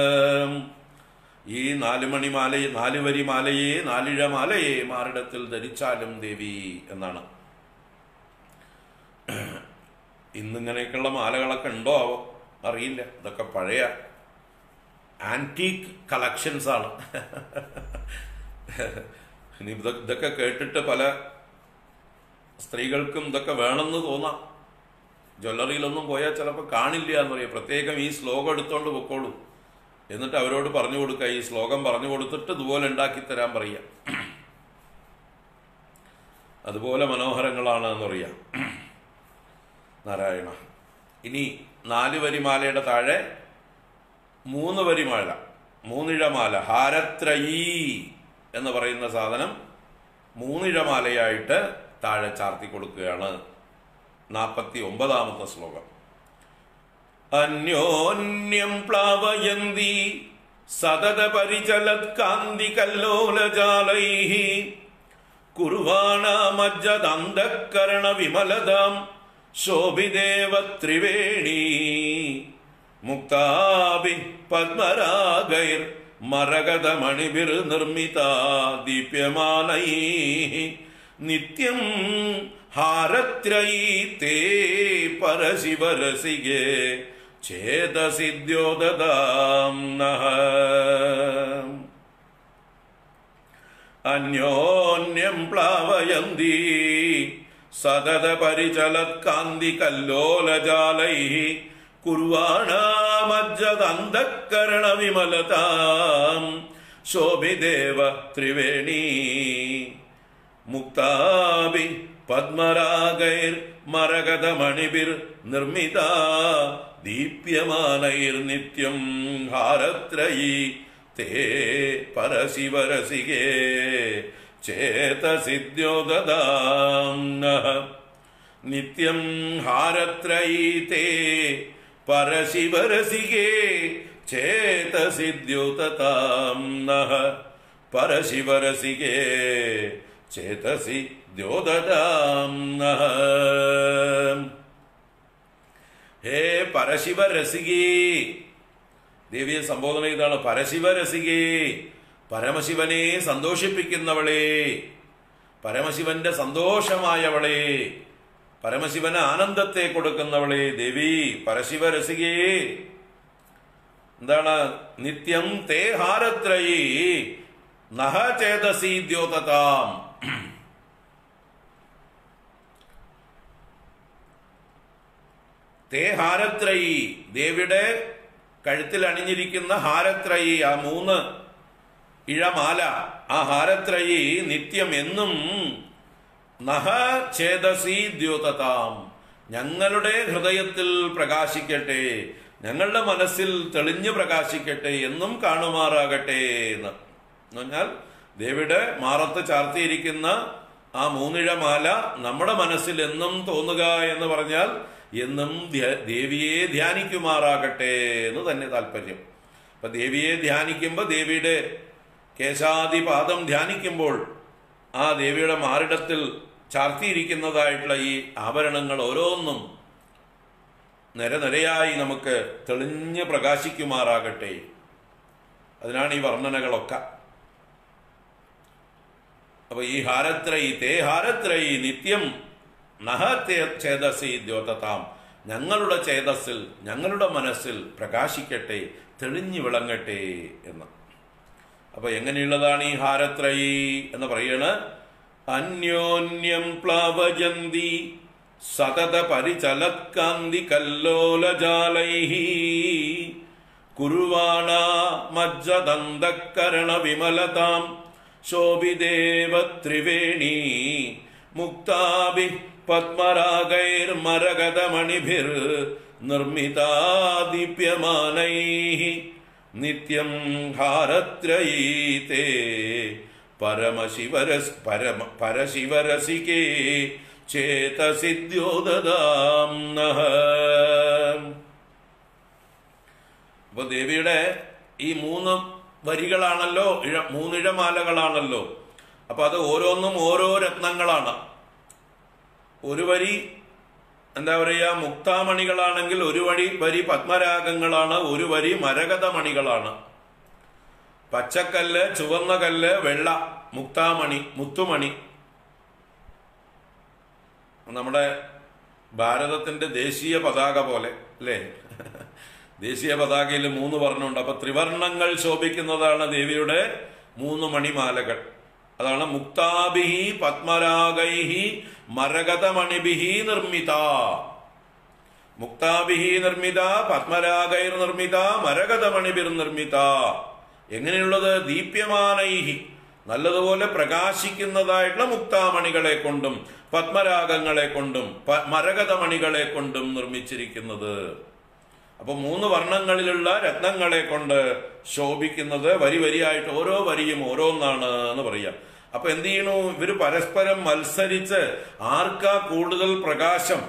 ഈ നാല് മണിമാലയെ നാല് വരി മാലയെ നാലിഴ മാലയെ മാറിടത്തിൽ ധരിച്ചാലും ദേവി എന്നാണ് ഇന്നിങ്ങനെയൊക്കെയുള്ള മാലകളൊക്കെ ഉണ്ടോ ആവോ അറിയില്ല ഇതൊക്കെ പഴയ ആന്റീക് കളക്ഷൻസ് ആണ് ഇനി ഇതൊ- ഇതൊക്കെ കേട്ടിട്ട് പല സ്ത്രീകൾക്കും ഇതൊക്കെ വേണമെന്ന് തോന്നാം ജ്വല്ലറിയിലൊന്നും പോയാൽ ചിലപ്പോൾ കാണില്ല എന്ന് പറയാം പ്രത്യേകം ഈ ശ്ലോകം എടുത്തോണ്ട് പൊക്കോളൂ എന്നിട്ട് അവരോട് പറഞ്ഞു കൊടുക്കുക ഈ ശ്ലോകം പറഞ്ഞു കൊടുത്തിട്ട് ഇതുപോലെ ഉണ്ടാക്കി തരാൻ പറയാം അതുപോലെ മനോഹരങ്ങളാണ് എന്ന് പറയാം നാരായണ ഇനി നാല് വരി മാലയുടെ താഴെ മൂന്ന് വരി മാല മൂന്നിഴ മാല ഹാരത്രയീ എന്ന് പറയുന്ന സാധനം മൂന്നിഴ മാലയായിട്ട് താഴെ ചാർത്തി കൊടുക്കുകയാണ് നാൽപ്പത്തി ഒമ്പതാമത്തെ ശ്ലോകം അന്യോന്യം പ്ലാവയന്തി സതത പരിചലത് കാന്തി കല്ലോലജാലൈ കുർവാണമജ്ജദന്തക്കരണ വിമലതാം ശോഭിദേവ ത്രിവേണി മുക്താഭി പത്മരാഗൈർ മരകത മണിഭിർ നിർമ്മിത ദീപ്യമാനൈ നിത്യം ഹാരത്രയീ തേ പരശിവരസികേ ഛേദസിദ്യോദതാം നഃ അന്യോന്യം പ്ലാവയന്തി സതത പരിചലത് കാന്തി കല്ലോലജാലൈ കുർവാണാമജ്ജദന്തക്കരണ വിമലതാം ശോഭിദേവ ത്രിവേണി മുക്താഭി പത്മരാഗൈർ മരകത മണിഭിർ നിർമ്മിത ദീപ്യമാനൈർ നിത്യം ഹാരത്രയീ തേ പരശിവരസികേ ചേതസിദ്യോദാം നഃ നിത്യം ഹാരത്രയീ തേ പരശിവരസികേ ചേതസിദ്യോതതാം നഃ പരശിവരസികേ ചേതസി ദ്യോതതാം നഃ ഹേ പരശിവരസികേ ദേവിയെ സംബോധന ചെയ്താണ് പരശിവരസികേ പരമശിവനെ സന്തോഷിപ്പിക്കുന്നവളെ പരമശിവന്റെ സന്തോഷമായവളെ പരമശിവന് ആനന്ദത്തെ കൊടുക്കുന്നവളെ ദേവി പരശിവരസികേ എന്താണ് നിത്യം തേ ഹാരത്രയീ നഹ ചേതസി ദ്യോതതാം തേ ഹാരത്രയി ദേവിയുടെ കഴുത്തിൽ അണിഞ്ഞിരിക്കുന്ന ഹാരത്രയി ആ മൂന്ന് ഇഴമാല ആ ഹാരത്രയി നിത്യം എന്നും നഹ ഛേദസി ദ്യോതതാം ഞങ്ങളുടെ ഹൃദയത്തിൽ പ്രകാശിക്കട്ടെ ഞങ്ങളുടെ മനസ്സിൽ തെളിഞ്ഞു പ്രകാശിക്കട്ടെ എന്നും കാണുമാറാകട്ടെ എന്ന് എന്ന് പറഞ്ഞാൽ ദേവിയുടെ മാറത്ത് ചാർത്തിയിരിക്കുന്ന ആ മൂന്നിഴമാല നമ്മുടെ മനസ്സിൽ എന്നും തോന്നുക എന്ന് പറഞ്ഞാൽ എന്നും ധ്യ- ദേവിയെ ധ്യാനിക്കുമാറാകട്ടെ എന്ന് തന്നെ താല്പര്യം അപ്പൊ ദേവിയെ ധ്യാനിക്കുമ്പോൾ ദേവിയുടെ കേശാദിപാദം ധ്യാനിക്കുമ്പോൾ ആ ദേവിയുടെ മാറിടത്തിൽ ചാർത്തിയിരിക്കുന്നതായിട്ടുള്ള ഈ ആഭരണങ്ങൾ ഓരോന്നും നിരനിരയായി നമുക്ക് തെളിഞ്ഞ് പ്രകാശിക്കുമാറാകട്ടെ അതിനാണ് ഈ വർണ്ണനകളൊക്കെ അപ്പൊ ഈ ഹാരത്രയി തേ ഹാരത്രയി നിത്യം നഹ തേ- ചേതസി ദ്യോതതാം ഞങ്ങളുടെ ചേതസ്സിൽ ഞങ്ങളുടെ മനസ്സിൽ പ്രകാശിക്കട്ടെ തെളിഞ്ഞു വിളങ്ങട്ടെ എന്ന് അപ്പൊ എങ്ങനെയുള്ളതാണ് ഈ ഹാരത്രയി എന്ന് പറയണ അന്യോന്യം പ്ലവജന്തി സതത പരിചലത്കാന്തി കല്ലോലജാലൈ കുർവാണ മജ്ജദന്തക്കരണ വിമലതാം ശോഭിദേവ ത്രിവേണി മുക്താഭി പത്മരാഗൈർമരകതമണിഭിർ നിർമ്മിതാ ദീപ്യമാനൈ നിത്യം ഹാരത്രയീതേ പരമശിവരസ് പരമ പരശിവരസികേ ചേതസിദ്യോദാം നഃ അപ്പൊ ദേവിയുടെ ഈ മൂന്ന് വരികളാണല്ലോ ഇഴ മൂന്നിഴമാലകളാണല്ലോ അപ്പൊ അത് ഓരോന്നും ഓരോ രത്നങ്ങളാണ് ഒരു വരി എന്താ പറയുക മുക്താമണികളാണെങ്കിൽ ഒരു വഴി വരി പത്മരാഗങ്ങളാണ് ഒരു വരി മരകതമണികളാണ് പച്ചക്കല്ല് ചുവന്ന കല്ല് വെള്ള മുക്താമണി മുത്തുമണി നമ്മുടെ ഭാരതത്തിന്റെ ദേശീയ പതാക പോലെ അല്ലേ ദേശീയ പതാകയിൽ മൂന്ന് വർണ്ണമുണ്ട് അപ്പൊ ത്രിവർണ്ണങ്ങൾ ശോഭിക്കുന്നതാണ് ദേവിയുടെ മൂന്ന് മണിമാലകൾ അതാണ് മുക്താഭിഹി പത്മരാഗൈഹി മരകതമണിഭിഹി നിർമ്മിത മുക്താഭിഹി നിർമ്മിത പത്മരാഗൈർ നിർമ്മിത മരകതമണിഭിർ നിർമ്മിത എങ്ങനെയുള്ളത് ദീപ്യമാനൈഹി നല്ലതുപോലെ പ്രകാശിക്കുന്നതായിട്ടുള്ള മുക്താമണികളെ കൊണ്ടും പത്മരാഗങ്ങളെ കൊണ്ടും പ- മരകതമണികളെ കൊണ്ടും നിർമ്മിച്ചിരിക്കുന്നത് അപ്പൊ മൂന്ന് വർണ്ണങ്ങളിലുള്ള രത്നങ്ങളെ കൊണ്ട് ശോഭിക്കുന്നത് വരി വരിയായിട്ട് ഓരോ വരിയും ഓരോന്നാണ് എന്ന് പറയാം അപ്പൊ എന്ത് ചെയ്യണു ഇവര് പരസ്പരം മത്സരിച്ച് ആർക്കാ കൂടുതൽ പ്രകാശം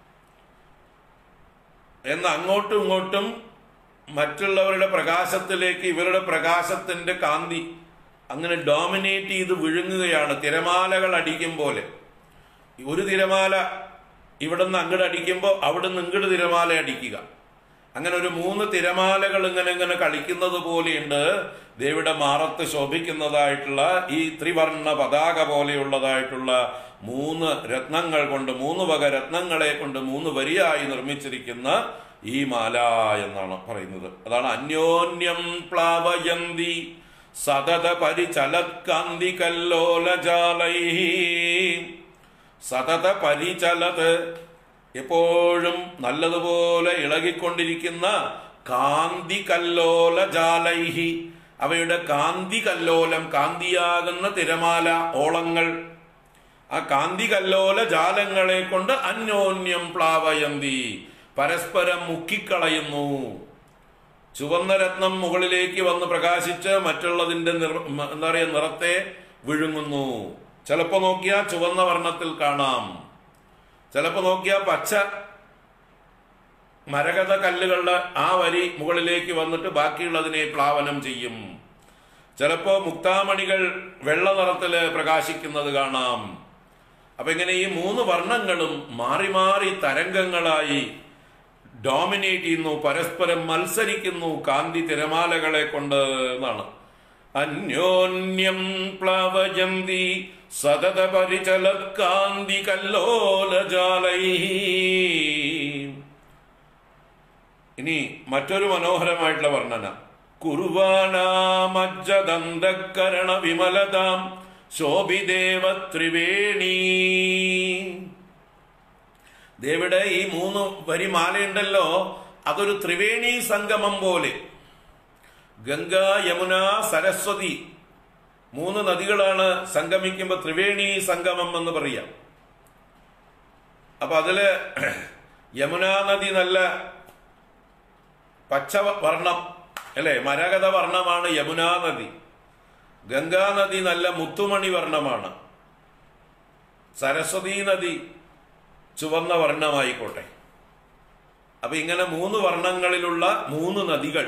എന്ന് അങ്ങോട്ടും ഇങ്ങോട്ടും മറ്റുള്ളവരുടെ പ്രകാശത്തിലേക്ക് ഇവരുടെ പ്രകാശത്തിന്റെ കാന്തി അങ്ങനെ ഡോമിനേറ്റ് ചെയ്ത് വിഴുങ്ങുകയാണ് തിരമാലകൾ അടിക്കും പോലെ ഒരു തിരമാല ഇവിടുന്ന് അങ്ങോട്ട് അടിക്കുമ്പോൾ അവിടുന്ന് ഇങ്ങോട്ട് തിരമാല അടിക്കുക അങ്ങനെ ഒരു മൂന്ന് തിരമാലകൾ ഇങ്ങനെ ഇങ്ങനെ കളിക്കുന്നത് പോലെയുണ്ട് ദേവിയുടെ മാറത്ത് ശോഭിക്കുന്നതായിട്ടുള്ള ഈ ത്രിവർണ്ണ പതാക പോലെയുള്ളതായിട്ടുള്ള മൂന്ന് രത്നങ്ങൾ കൊണ്ട് മൂന്ന് വക രത്നങ്ങളെ കൊണ്ട് മൂന്ന് വരിയായി നിർമ്മിച്ചിരിക്കുന്ന ഈ മാല എന്നാണ് പറയുന്നത് അതാണ് അന്യോന്യം പ്ലാവയന്തി സതത പരിചലത്കാന്തി കല്ലോലജാലൈഹി സതത പരിചലത് എപ്പോഴും നല്ലതുപോലെ ഇളകിക്കൊണ്ടിരിക്കുന്ന കാന്തി കല്ലോല ജാലൈഹി അവയുടെ കാന്തി കല്ലോലം കാന്തിയാകുന്ന തിരമാല ഓളങ്ങൾ ആ കാന്തി കല്ലോല ജാലങ്ങളെ കൊണ്ട് അന്യോന്യം പ്ലാവയന്തി പരസ്പരം മുക്കിക്കളയുന്നു ചുവന്ന രത്നം മുകളിലേക്ക് വന്ന് പ്രകാശിച്ച് മറ്റുള്ളതിന്റെ നിർ മ- എന്താ പറയുക നിറത്തെ വിഴുങ്ങുന്നു ചിലപ്പോ നോക്കിയാൽ ചുവന്ന വർണ്ണത്തിൽ കാണാം ചിലപ്പോ നോക്കിയാൽ പച്ച മരകത കല്ലുകളുടെ ആ വരി മുകളിലേക്ക് വന്നിട്ട് ബാക്കിയുള്ളതിനെ പ്ലാവനം ചെയ്യും ചിലപ്പോ മുക്താമണികൾ വെള്ള നിറത്തില് പ്രകാശിക്കുന്നത് കാണാം അപ്പൊ ഇങ്ങനെ ഈ മൂന്ന് വർണ്ണങ്ങളും മാറി മാറി തരംഗങ്ങളായി ഡോമിനേറ്റ് ചെയ്യുന്നു പരസ്പരം മത്സരിക്കുന്നു കാന്തി തിരമാലകളെ കൊണ്ട് എന്നാണ് അന്യോന്യം പ്ലവജന്തി സതത പരിചലത് കാന്തി കല്ലോലജാലൈ ഇനി മറ്റൊരു മനോഹരമായിട്ടുള്ള വർണ്ണന കുർവാണാമജ്ജദന്തക്കരണ വിമലതാം ശോഭിദേവ ത്രിവേണി ദേവിടെ ഈ മൂന്ന് വരി മാലയുണ്ടല്ലോ അതൊരു ത്രിവേണി സംഗമം പോലെ ഗംഗ യമുന സരസ്വതി മൂന്ന് നദികളാണ് സംഗമിക്കുമ്പോൾ ത്രിവേണി സംഗമം എന്ന് പറയാം അപ്പൊ അതില് യമുനാ നദി നല്ല പച്ച വർണ്ണം അല്ലെ മരകത വർണ്ണമാണ് യമുനാ നദി ഗംഗാ നദി നല്ല മുത്തുമണി വർണ്ണമാണ് സരസ്വതി നദി ചുവന്ന വർണ്ണമായിക്കോട്ടെ അപ്പൊ ഇങ്ങനെ മൂന്ന് വർണ്ണങ്ങളിലുള്ള മൂന്ന് നദികൾ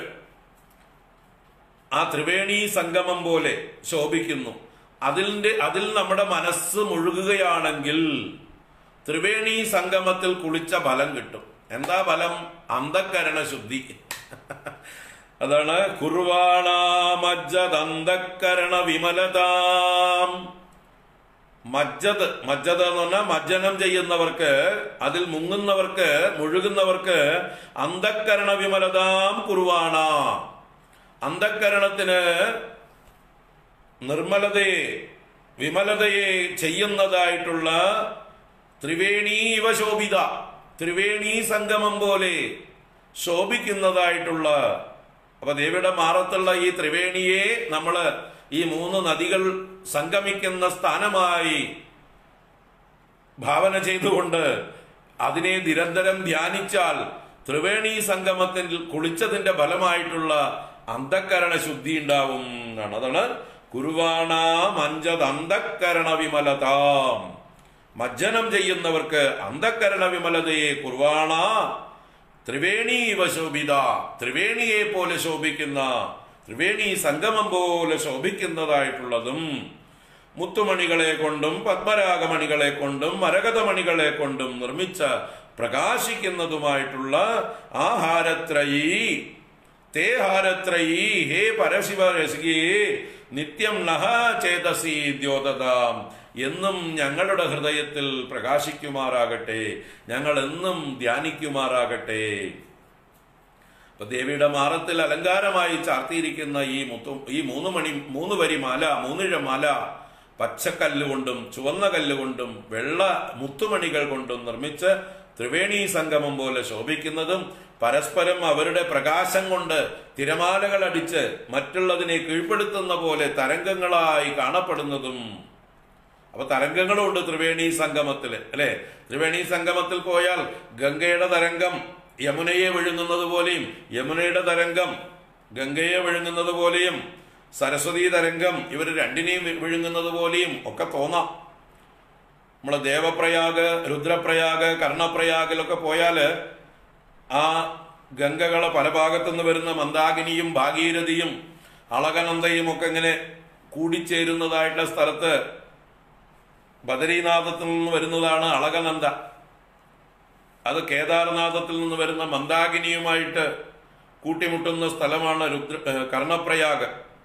ആ ത്രിവേണി സംഗമം പോലെ ശോഭിക്കുന്നു അതിന്റെ അതിൽ നമ്മുടെ മനസ്സ് മുഴുകുകയാണെങ്കിൽ ത്രിവേണി സംഗമത്തിൽ കുളിച്ച ഫലം കിട്ടും എന്താ ഫലം അന്ധക്കരണ ശുദ്ധി അതാണ് കുർവാണ മജ്ജദന്തക്കരണ വിമലതാം മജ്ജത് മജ്ജത് എന്ന് പറഞ്ഞാൽ മജ്ജനം ചെയ്യുന്നവർക്ക് അതിൽ മുങ്ങുന്നവർക്ക് മുഴുകുന്നവർക്ക് അന്ധക്കരണ വിമലതാം കുർവാണ അന്ധക്കരണത്തിന് നിർമ്മലതയെ വിമലതയെ ചെയ്യുന്നതായിട്ടുള്ള ത്രിവേണീവ ശോഭിത ത്രിവേണി സംഗമം പോലെ ശോഭിക്കുന്നതായിട്ടുള്ള അപ്പൊ ദേവിയുടെ മാറത്തുള്ള ഈ ത്രിവേണിയെ നമ്മള് ഈ മൂന്ന് നദികൾ സംഗമിക്കുന്ന സ്ഥാനമായി ഭാവന ചെയ്തുകൊണ്ട് അതിനെ നിരന്തരം ധ്യാനിച്ചാൽ ത്രിവേണി സംഗമത്തിൽ കുളിച്ചതിന്റെ ഫലമായിട്ടുള്ള അന്ധക്കരണ ശുദ്ധി ഉണ്ടാവും എന്നാണ് അതാണ് കുരുവാണ മഞ്ചത് അന്ധക്കരണ വിമലതാം മജ്ജനം ചെയ്യുന്നവർക്ക് അന്ധക്കരണ വിമലതയെ കുർവാണ ത്രിവേണീവ ശോഭിത ത്രിവേണിയെ പോലെ ശോഭിക്കുന്ന ത്രിവേണി സംഗമം പോലെ ശോഭിക്കുന്നതായിട്ടുള്ളതും മുത്തുമണികളെ കൊണ്ടും പത്മരാഗമണികളെ കൊണ്ടും മരകതമണികളെ കൊണ്ടും നിർമ്മിച്ച പ്രകാശിക്കുന്നതുമായിട്ടുള്ള ആഹാരത്രയീ തേ ഹാരത്രയീ ഹേ പരശിവ രസികേ നിത്യം നഹ ചേതസി ദ്യോതതാം എന്നും ഞങ്ങളുടെ ഹൃദയത്തിൽ പ്രകാശിക്കുമാറാകട്ടെ ഞങ്ങൾ എന്നും ധ്യാനിക്കുമാറാകട്ടെ അപ്പൊ ദേവിയുടെ മാറത്തിൽ അലങ്കാരമായി ചാർത്തിയിരിക്കുന്ന ഈ മുത്തു ഈ മൂന്ന് മണി മൂന്ന് വരി മാല മൂന്നിഴ മാല പച്ചക്കല്ലുകൊണ്ടും ചുവന്ന കല്ലുകൊണ്ടും വെള്ള മുത്തുമണികൾ കൊണ്ടും നിർമ്മിച്ച് ത്രിവേണി സംഗമം പോലെ ശോഭിക്കുന്നതും പരസ്പരം അവരുടെ പ്രകാശം കൊണ്ട് തിരമാലകൾ അടിച്ച് മറ്റുള്ളതിനെ കീഴ്പ്പെടുത്തുന്ന പോലെ തരംഗങ്ങളായി കാണപ്പെടുന്നതും അപ്പൊ തരംഗങ്ങളുണ്ട് ത്രിവേണി സംഗമത്തിൽ അല്ലെ ത്രിവേണി സംഗമത്തിൽ പോയാൽ ഗംഗയുടെ തരംഗം യമുനയെ വിഴുങ്ങുന്നത് പോലെയും യമുനയുടെ തരംഗം ഗംഗയെ വിഴുങ്ങുന്നത് പോലെയും സരസ്വതി തരംഗം ഇവർ രണ്ടിനെയും വിഴുങ്ങുന്നത് പോലെയും ഒക്കെ തോന്നാം നമ്മള് ദേവപ്രയാഗ് രുദ്രപ്രയാഗ് കർണപ്രയാഗിലൊക്കെ പോയാല് ആ ഗംഗകളെ പല ഭാഗത്തുനിന്ന് വരുന്ന മന്ദാകിനിയും ഭാഗീരഥിയും അളകനന്ദയും ഒക്കെ ഇങ്ങനെ കൂടിച്ചേരുന്നതായിട്ടുള്ള സ്ഥലത്ത് ബദരീനാഥത്തിൽ നിന്ന് വരുന്നതാണ് അളകനന്ദ അത് കേദാർനാഥത്തിൽ നിന്ന് വരുന്ന മന്ദാകിനിയുമായിട്ട് കൂട്ടിമുട്ടുന്ന സ്ഥലമാണ് രുദ്ര ഏഹ് കർണപ്രയാഗ്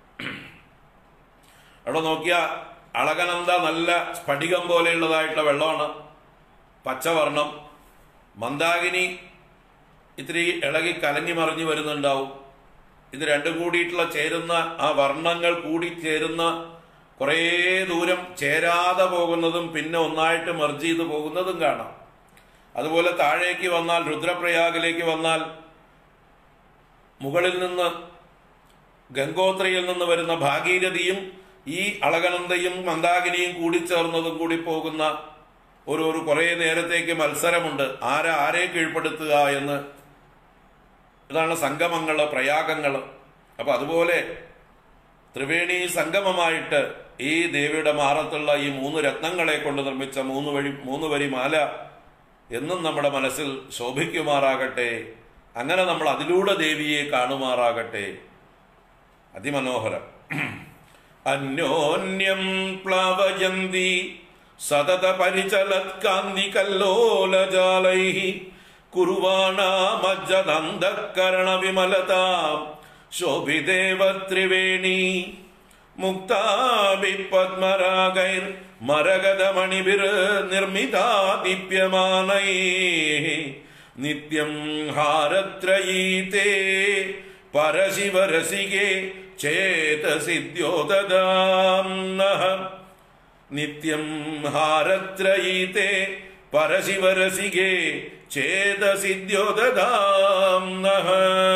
അവിടെ നോക്കിയ അളകനന്ദ നല്ല സ്ഫടികം പോലെയുള്ളതായിട്ടുള്ള വെള്ളമാണ് പച്ചവർണം മന്ദാകിനി ഇത്തിരി ഇളകി കലങ്ങി മറിഞ്ഞു വരുന്നുണ്ടാവും ഇത് രണ്ടും കൂടിയിട്ടുള്ള ചേരുന്ന ആ വർണ്ണങ്ങൾ കൂടി ചേരുന്ന കുറേ ദൂരം ചേരാതെ പോകുന്നതും പിന്നെ ഒന്നായിട്ട് മെർജ് ചെയ്ത് പോകുന്നതും കാണാം അതുപോലെ താഴേക്ക് വന്നാൽ രുദ്രപ്രയാഗിലേക്ക് വന്നാൽ മുകളിൽ നിന്ന് ഗംഗോത്രയിൽ നിന്ന് വരുന്ന ഭാഗീരഥിയും ഈ അളകനന്ദയും മന്ദാകിനിയും കൂടിച്ചേർന്നതും കൂടി പോകുന്ന ഒരു ഒരു കുറേ നേരത്തേക്ക് മത്സരമുണ്ട് ആരെ ആരെ കീഴ്പ്പെടുത്തുക എന്ന് ഇതാണ് സംഗമങ്ങള് പ്രയാഗങ്ങള് അപ്പൊ അതുപോലെ ത്രിവേണി സംഗമമായിട്ട് ഈ ദേവിയുടെ മാറത്തുള്ള ഈ മൂന്ന് രത്നങ്ങളെ കൊണ്ട് നിർമ്മിച്ച മൂന്ന് വഴി മൂന്ന് വരി മാല എന്നും നമ്മുടെ മനസ്സിൽ ശോഭിക്കുമാറാകട്ടെ അങ്ങനെ നമ്മൾ അതിലൂടെ ദേവിയെ കാണുമാറാകട്ടെ അതിമനോഹരം അന്യോന്യം പ്ലവയന്തി സതത പരിചലത്കാന്തി കല്ലോലജാലൈ കുർവാണാമജ്ജദന്തക്കരണ വിമലതാം ശോഭിദേവ ത്രിവേണി മുക്താഭിപത്മരാഗൈർ മരകതമണിഭിർ നിർമ്മിതാ ദീപ്യമാനൈ നിത്യം ഹാരത്രയീതേ പരശിവരസികേ ചേതസിദ്യോദാം നഃ നിത്യം ഹാരത്രയീതേ പരശിവരസികേ ചേതസിദ്യോദാം നഃ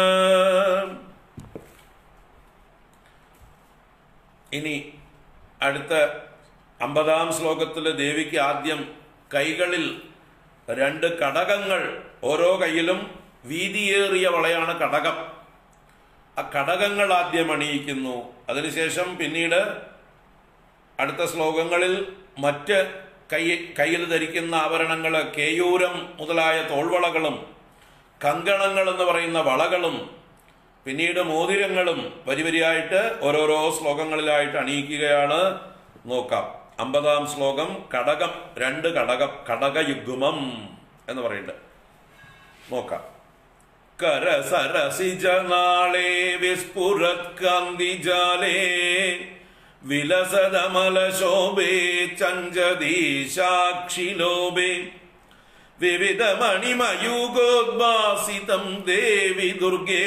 ഇനി അടുത്ത അമ്പതാം ശ്ലോകത്തിലെ ദേവിക്ക് ആദ്യം കൈകളിൽ രണ്ട് കടകങ്ങൾ ഓരോ കൈയിലും വീതിയേറിയ വളയാണ് കടകം ആ കടകങ്ങൾ ആദ്യം അണിയിക്കുന്നു അതിനുശേഷം പിന്നീട് അടുത്ത ശ്ലോകങ്ങളിൽ മറ്റ് കൈ കയ്യിൽ ധരിക്കുന്ന ആഭരണങ്ങൾ കേയൂരം മുതലായ തോൾവളകളും കങ്കണങ്ങൾ എന്ന് പറയുന്ന വളകളും പിന്നീട് മോതിരങ്ങളും വരി വരിയായിട്ട് ഓരോരോ ശ്ലോകങ്ങളിലായിട്ട് അണിയിക്കുകയാണ് നോക്കാം അമ്പതാം ശ്ലോകം കടകം രണ്ട് കടകം കടകയുഗ്മം എന്ന് പറയുന്നുണ്ട് നോക്കാം കരസരസിജനാളേ വിസ്ഫുരത്കാന്തിജാലേ വിലസതമലശോഭേ ചഞ്ചദീശാക്ഷിലോഭേ വിവിധമണിമയൂഗോദ്ഭാസിതം ദേവി ദുർഗേ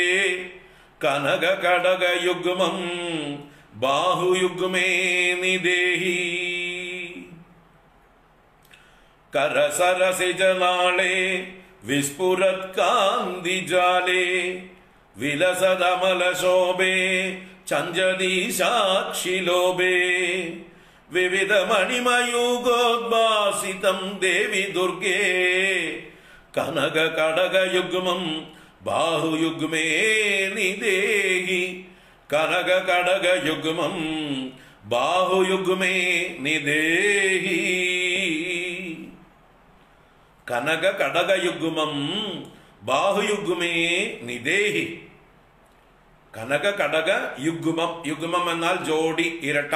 കനകകടകയുഗ്മം ബാഹുയുഗ്മേ നിദേഹി കരസരസിജനാളേ വിസ്ഫുരത്കാന്തിജാലേ വിലസതമലശോഭേ ചഞ്ചദീശാക്ഷിലോഭേ വിവിധമണിമയൂഗോദ്ഭാസിതം ദേവി ദുർഗേ കനകകടകയുഗ്മം ബാഹുയുഗ്മേ നിദേഹി കനകകടകയുഗ്മം ബാഹുയുഗ്മേ നിദേഹി കനക കടകയുഗ്മം ബാഹുയുഗ്മേ നിദേഹി കനക കടക യുഗ്മം യുഗ്മം എന്നാൽ ജോഡി ഇരട്ട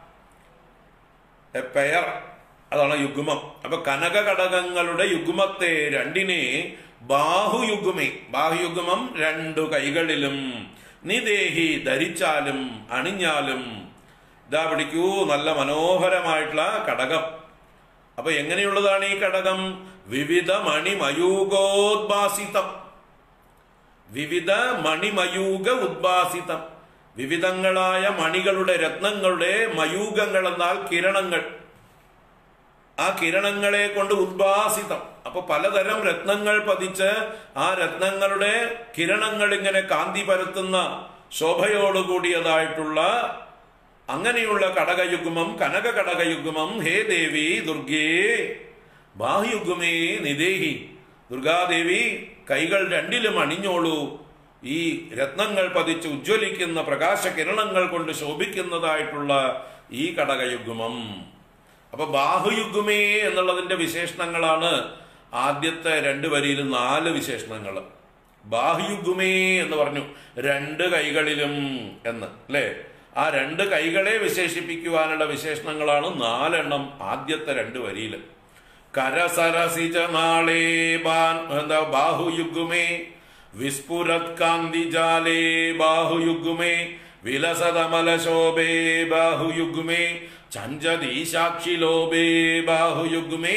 എ പെയർ അതാണ് യുഗ്മം അപ്പൊ കനക കടകങ്ങളുടെ യുഗ്മത്തെ രണ്ടിനെ ബാഹുയുഗ്മേ ബാഹുയുഗ്മം രണ്ടു കൈകളിലും നിദേഹി ധരിച്ചാലും അണിഞ്ഞാലും ഇതാ പിടിക്കൂ നല്ല മനോഹരമായിട്ടുള്ള കടകം അപ്പൊ എങ്ങനെയുള്ളതാണ് ഈ കടകം വിവിധ മണിമയൂകോദ്ഭാസിതം വിവിധ മണിമയൂക ഉദ്ഭാസിതം വിവിധങ്ങളായ മണികളുടെ രത്നങ്ങളുടെ മയൂകങ്ങൾ എന്നാൽ കിരണങ്ങൾ ആ കിരണങ്ങളെ കൊണ്ട് ഉദ്ഭാസിതം അപ്പൊ പലതരം രത്നങ്ങൾ പതിച്ച് ആ രത്നങ്ങളുടെ കിരണങ്ങൾ ഇങ്ങനെ കാന്തി പരത്തുന്ന ശോഭയോടുകൂടിയതായിട്ടുള്ള അങ്ങനെയുള്ള കടകയുഗ്മം കനക കടകയുഗ്മം ഹേ ദേവി ദുർഗേ ബാഹ്യുഗ്മേ നിദേഹി ദുർഗാദേവി കൈകൾ രണ്ടിലും അണിഞ്ഞോളൂ ഈ രത്നങ്ങൾ പതിച്ച് ഉജ്ജ്വലിക്കുന്ന പ്രകാശ കിരണങ്ങൾ കൊണ്ട് ശോഭിക്കുന്നതായിട്ടുള്ള ഈ കടകയുഗ്മം അപ്പൊ ബാഹുയുഗ്മേ എന്നുള്ളതിന്റെ വിശേഷണങ്ങളാണ് ആദ്യത്തെ രണ്ട് വരിയിൽ നാല് വിശേഷണങ്ങൾ ബാഹുയുഗ്മേ എന്ന് പറഞ്ഞു രണ്ട് കൈകളിലും എന്ന് അല്ലേ ആ രണ്ട് കൈകളെ വിശേഷിപ്പിക്കുവാനുള്ള വിശേഷണങ്ങളാണ് നാലെണ്ണം ആദ്യത്തെ രണ്ട് വരിയിൽ കരസരസിജ നാളേ ബാൻ എന്താ ബാഹുയുഗ്മേ വിസ്ഫുരത് കാന്തിജാലേ ബാഹുയുഗ്മേ വിലസതമല ശോഭേ ബാഹുയുഗ്മേ ചഞ്ചദീശാക്ഷിലോഭേ ബാഹുയുഗ്മേ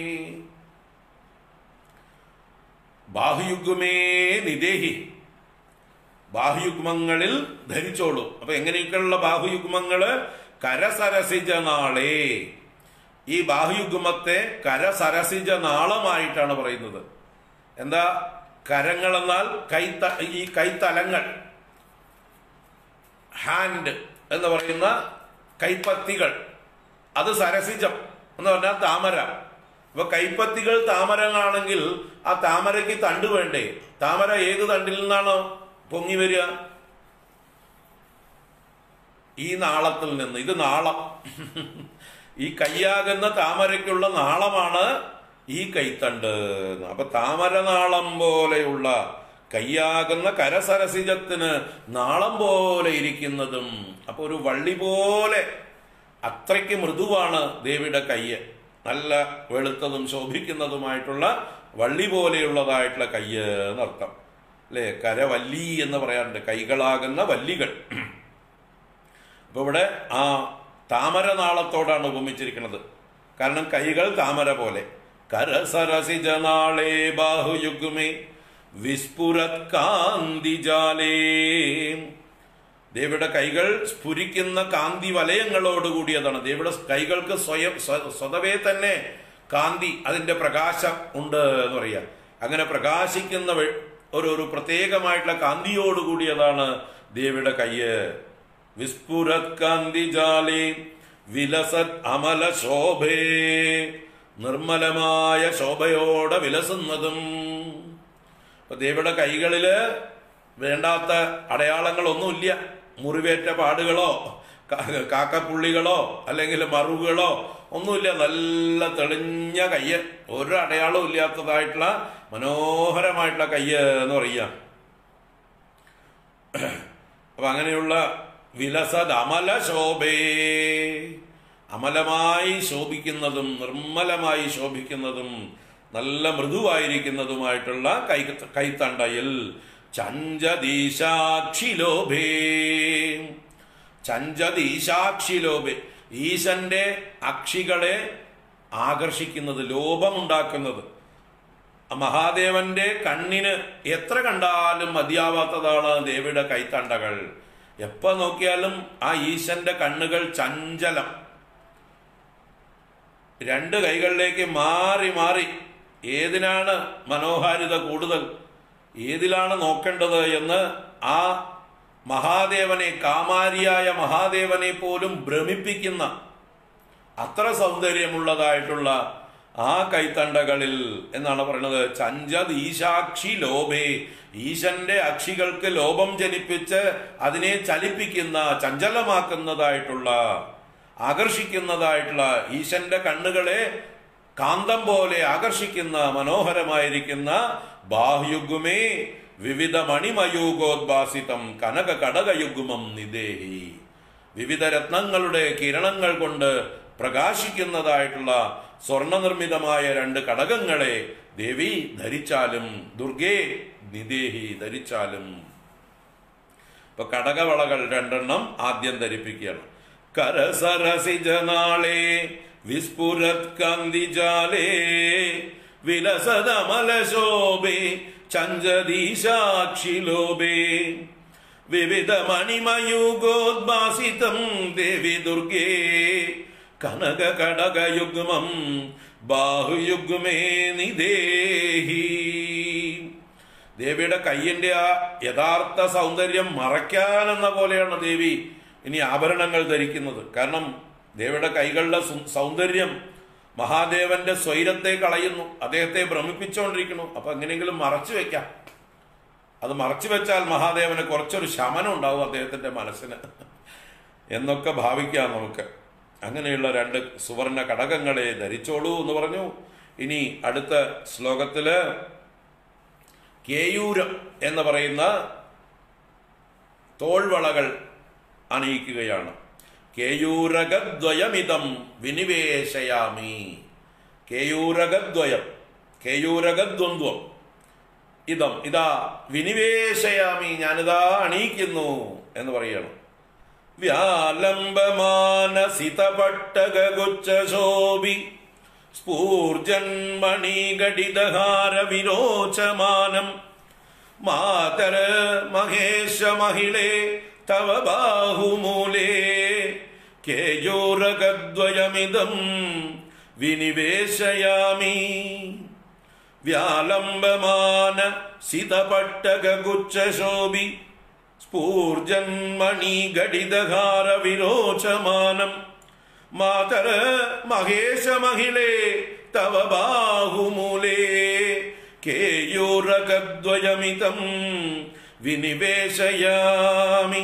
ബാഹുയുഗ്മേ നിദേഹി ബാഹുയുഗ്മങ്ങളിൽ ധരിച്ചോളൂ അപ്പൊ എങ്ങനെയൊക്കെയുള്ള ബാഹുയുഗ്മങ്ങള് കരസരസിജ നാളേ ഈ ബാഹുയുഗ്മത്തെ കരസരസിജ നാളമായിട്ടാണ് പറയുന്നത് എന്താ കരങ്ങൾ എന്നാൽ കൈത്ത ഈ കൈത്തലങ്ങൾ ഹാൻഡ് എന്ന് പറയുന്ന കൈപ്പത്തികൾ അത് സരസിജം എന്ന് പറഞ്ഞാൽ താമര അപ്പൊ കൈപ്പത്തികൾ താമരങ്ങളാണെങ്കിൽ ആ താമരയ്ക്ക് തണ്ട് വേണ്ടേ താമര ഏത് തണ്ടിൽ നിന്നാണ് പൊങ്ങി വരിക ഈ നാളത്തിൽ നിന്ന് ഇത് നാളം ഈ കയ്യാകുന്ന താമരയ്ക്കുള്ള നാളമാണ് ഈ കൈത്തണ്ട് എന്ന്. അപ്പൊ താമരനാളം പോലെയുള്ള കയ്യാകുന്ന കരസരസിജത്തിന് നാളം പോലെ ഇരിക്കുന്നതും അപ്പൊ ഒരു വള്ളി പോലെ അത്രയ്ക്ക് മൃദുവാണ് ദേവിയുടെ കയ്യ് നല്ല വെളുത്തതും ശോഭിക്കുന്നതുമായിട്ടുള്ള വള്ളി പോലെയുള്ളതായിട്ടുള്ള കയ്യ് എന്നർത്ഥം അല്ലേ കരവല്ലി എന്ന് പറയാറുണ്ട് കൈകളാകുന്ന വല്ലികൾ അപ്പൊ ഇവിടെ ആ താമരനാളത്തോടാണ് ഉപമിച്ചിരിക്കുന്നത് കാരണം കൈകൾ താമര പോലെ കരസരസിജ നാളേ ബാഹുയുഗ്മേ വിസ്ഫുരത് കാന്തിജാലേ ദേവിയുടെ കൈകൾ സ്ഫുരിക്കുന്ന കാന്തി വലയങ്ങളോടുകൂടിയതാണ് ദേവിയുടെ കൈകൾക്ക് സ്വയം സ്വ- സ്വതവേ തന്നെ കാന്തി അതിന്റെ പ്രകാശം ഉണ്ട് എന്ന് പറയാം അങ്ങനെ പ്രകാശിക്കുന്ന വെ- ഒരു ഒരു പ്രത്യേകമായിട്ടുള്ള കാന്തിയോടുകൂടിയതാണ് ദേവിയുടെ കയ്യ് വിസ്ഫുരത് കാന്തിജാലേ വിലസത് അമല ശോഭേ നിർമ്മലമായ ശോഭയോടെ വിലസുന്നതും അപ്പൊ ദേവിയുടെ കൈകളില് വേണ്ടാത്ത അടയാളങ്ങളൊന്നുമില്ല മുറിവേറ്റ പാടുകളോ കാ- കാക്കപ്പുള്ളികളോ അല്ലെങ്കിൽ മറുകളോ ഒന്നുമില്ല നല്ല തെളിഞ്ഞ കയ്യ് ഒരു അടയാളവും ഇല്ലാത്തതായിട്ടുള്ള മനോഹരമായിട്ടുള്ള കയ്യ് എന്ന് പറയാം അപ്പൊ അങ്ങനെയുള്ള വിലസത് അമല ശോഭേ അമലമായി ശോഭിക്കുന്നതും നിർമ്മലമായി ശോഭിക്കുന്നതും നല്ല മൃദുവായിരിക്കുന്നതുമായിട്ടുള്ള കൈ കൈത്തണ്ടയിൽ ചഞ്ചദീശാക്ഷിലോഭേ ചഞ്ചദീശാക്ഷിലോഭേ ഈശന്റെ അക്ഷികളെ ആകർഷിക്കുന്നത് ലോഭമുണ്ടാക്കുന്നത് ആ മഹാദേവന്റെ കണ്ണിന് എത്ര കണ്ടാലും മതിയാവാത്തതാണ് ദേവിയുടെ കൈത്തണ്ടകൾ എപ്പോ നോക്കിയാലും ആ ഈശന്റെ കണ്ണുകൾ ചഞ്ചലം രണ്ട് കൈകളിലേക്ക് മാറി മാറി ഏതിനാണ് മനോഹാരിത കൂടുതൽ ഏതിലാണ് നോക്കേണ്ടത് എന്ന് ആ മഹാദേവനെ കാമാരിയായ മഹാദേവനെ പോലും ഭ്രമിപ്പിക്കുന്ന അത്ര സൗന്ദര്യമുള്ളതായിട്ടുള്ള ആ കൈത്തണ്ടകളിൽ എന്നാണ് പറയുന്നത് ചഞ്ചത് ഈശാക്ഷി ലോഭേ ഈശന്റെ അക്ഷികൾക്ക് ലോഭം ജനിപ്പിച്ച് അതിനെ ചലിപ്പിക്കുന്ന ചഞ്ചലമാക്കുന്നതായിട്ടുള്ള ആകർഷിക്കുന്നതായിട്ടുള്ള ഈശന്റെ കണ്ണുകളെ കാന്തം പോലെ ആകർഷിക്കുന്ന മനോഹരമായിരിക്കുന്ന ബാഹ്യുഗുമേ വിവിധ മണിമയൂഗോദ്ഭാസിതം കനക കടകയുഗ്മം നിദേഹി വിവിധ രത്നങ്ങളുടെ കിരണങ്ങൾ കൊണ്ട് പ്രകാശിക്കുന്നതായിട്ടുള്ള സ്വർണനിർമ്മിതമായ രണ്ട് കടകങ്ങളെ ദേവി ധരിച്ചാലും ദുർഗേ നിദേഹി ധരിച്ചാലും ഇപ്പൊ കടകവളകൾ രണ്ടെണ്ണം ആദ്യം ധരിപ്പിക്കുകയാണ് കരസരസിജനാളെ വിസ്ഫുരത് കാന്തിജാലേ വിലസതമലശോഭേ ചഞ്ചദീശാക്ഷിലോഭേ വിവിധ മണിമയൂഗോദ്ഭാസിതം ദേവി ദുർഗേ കനക കടകയുഗ്മം ബാഹുയുഗ്മേ നിദേഹി ദേവിയുടെ കയ്യിന്റെ ആ യഥാർത്ഥ സൗന്ദര്യം മറയ്ക്കാനെന്ന പോലെയാണ് ദേവി ഇനി ആഭരണങ്ങൾ ധരിക്കുന്നത് കാരണം ദേവിയുടെ കൈകളുടെ സു- സൗന്ദര്യം മഹാദേവന്റെ സ്വൈരത്തെ കളയുന്നു അദ്ദേഹത്തെ ഭ്രമിപ്പിച്ചുകൊണ്ടിരിക്കുന്നു അപ്പൊ എങ്ങനെയെങ്കിലും മറച്ചു വെക്കാം അത് മറച്ചു വെച്ചാൽ മഹാദേവന് കുറച്ചൊരു ശമനം ഉണ്ടാവും അദ്ദേഹത്തിന്റെ മനസ്സിന് എന്നൊക്കെ ഭാവിക്കാം നമുക്ക് അങ്ങനെയുള്ള രണ്ട് സുവർണ കടകങ്ങളെ ധരിച്ചോളൂ എന്ന് പറഞ്ഞു ഇനി അടുത്ത ശ്ലോകത്തില് കേയൂരം എന്ന് പറയുന്ന തോൾവളകൾ അണിയിക്കുകയാണ് കേയൂരകദ്വയമിതം വിനിവേശയാമി കേയൂരകദ്വയം കേയൂരകദ്വന്ദ്വം ഇതം ഇതാ വിനിവേശയാമി ഞാനിതാ അണിയിക്കുന്നു എന്ന് പറയണം വ്യാലംബമാനസിതപട്ടകുച്ഛോഭി സ്ഫൂർജന്മണിഘടിതഹാര വിരോചമാനം മാതര മഹേശ മഹിളേ തവ ബാഹുമൂലേ കേയോരകദ്വയമിതം വിനിവേശയാമി വ്യാലംബമാന സിതപട്ടകുച്ഛോഭി സ്ഫൂർജന്മണി ഘടിതഹാര വിരോചമാനം മാതര മഹേശ മഹിളേ തവ ബാഹുമൂലേ കേയൂരകദ്വയമിതം വിനിവേശയാമി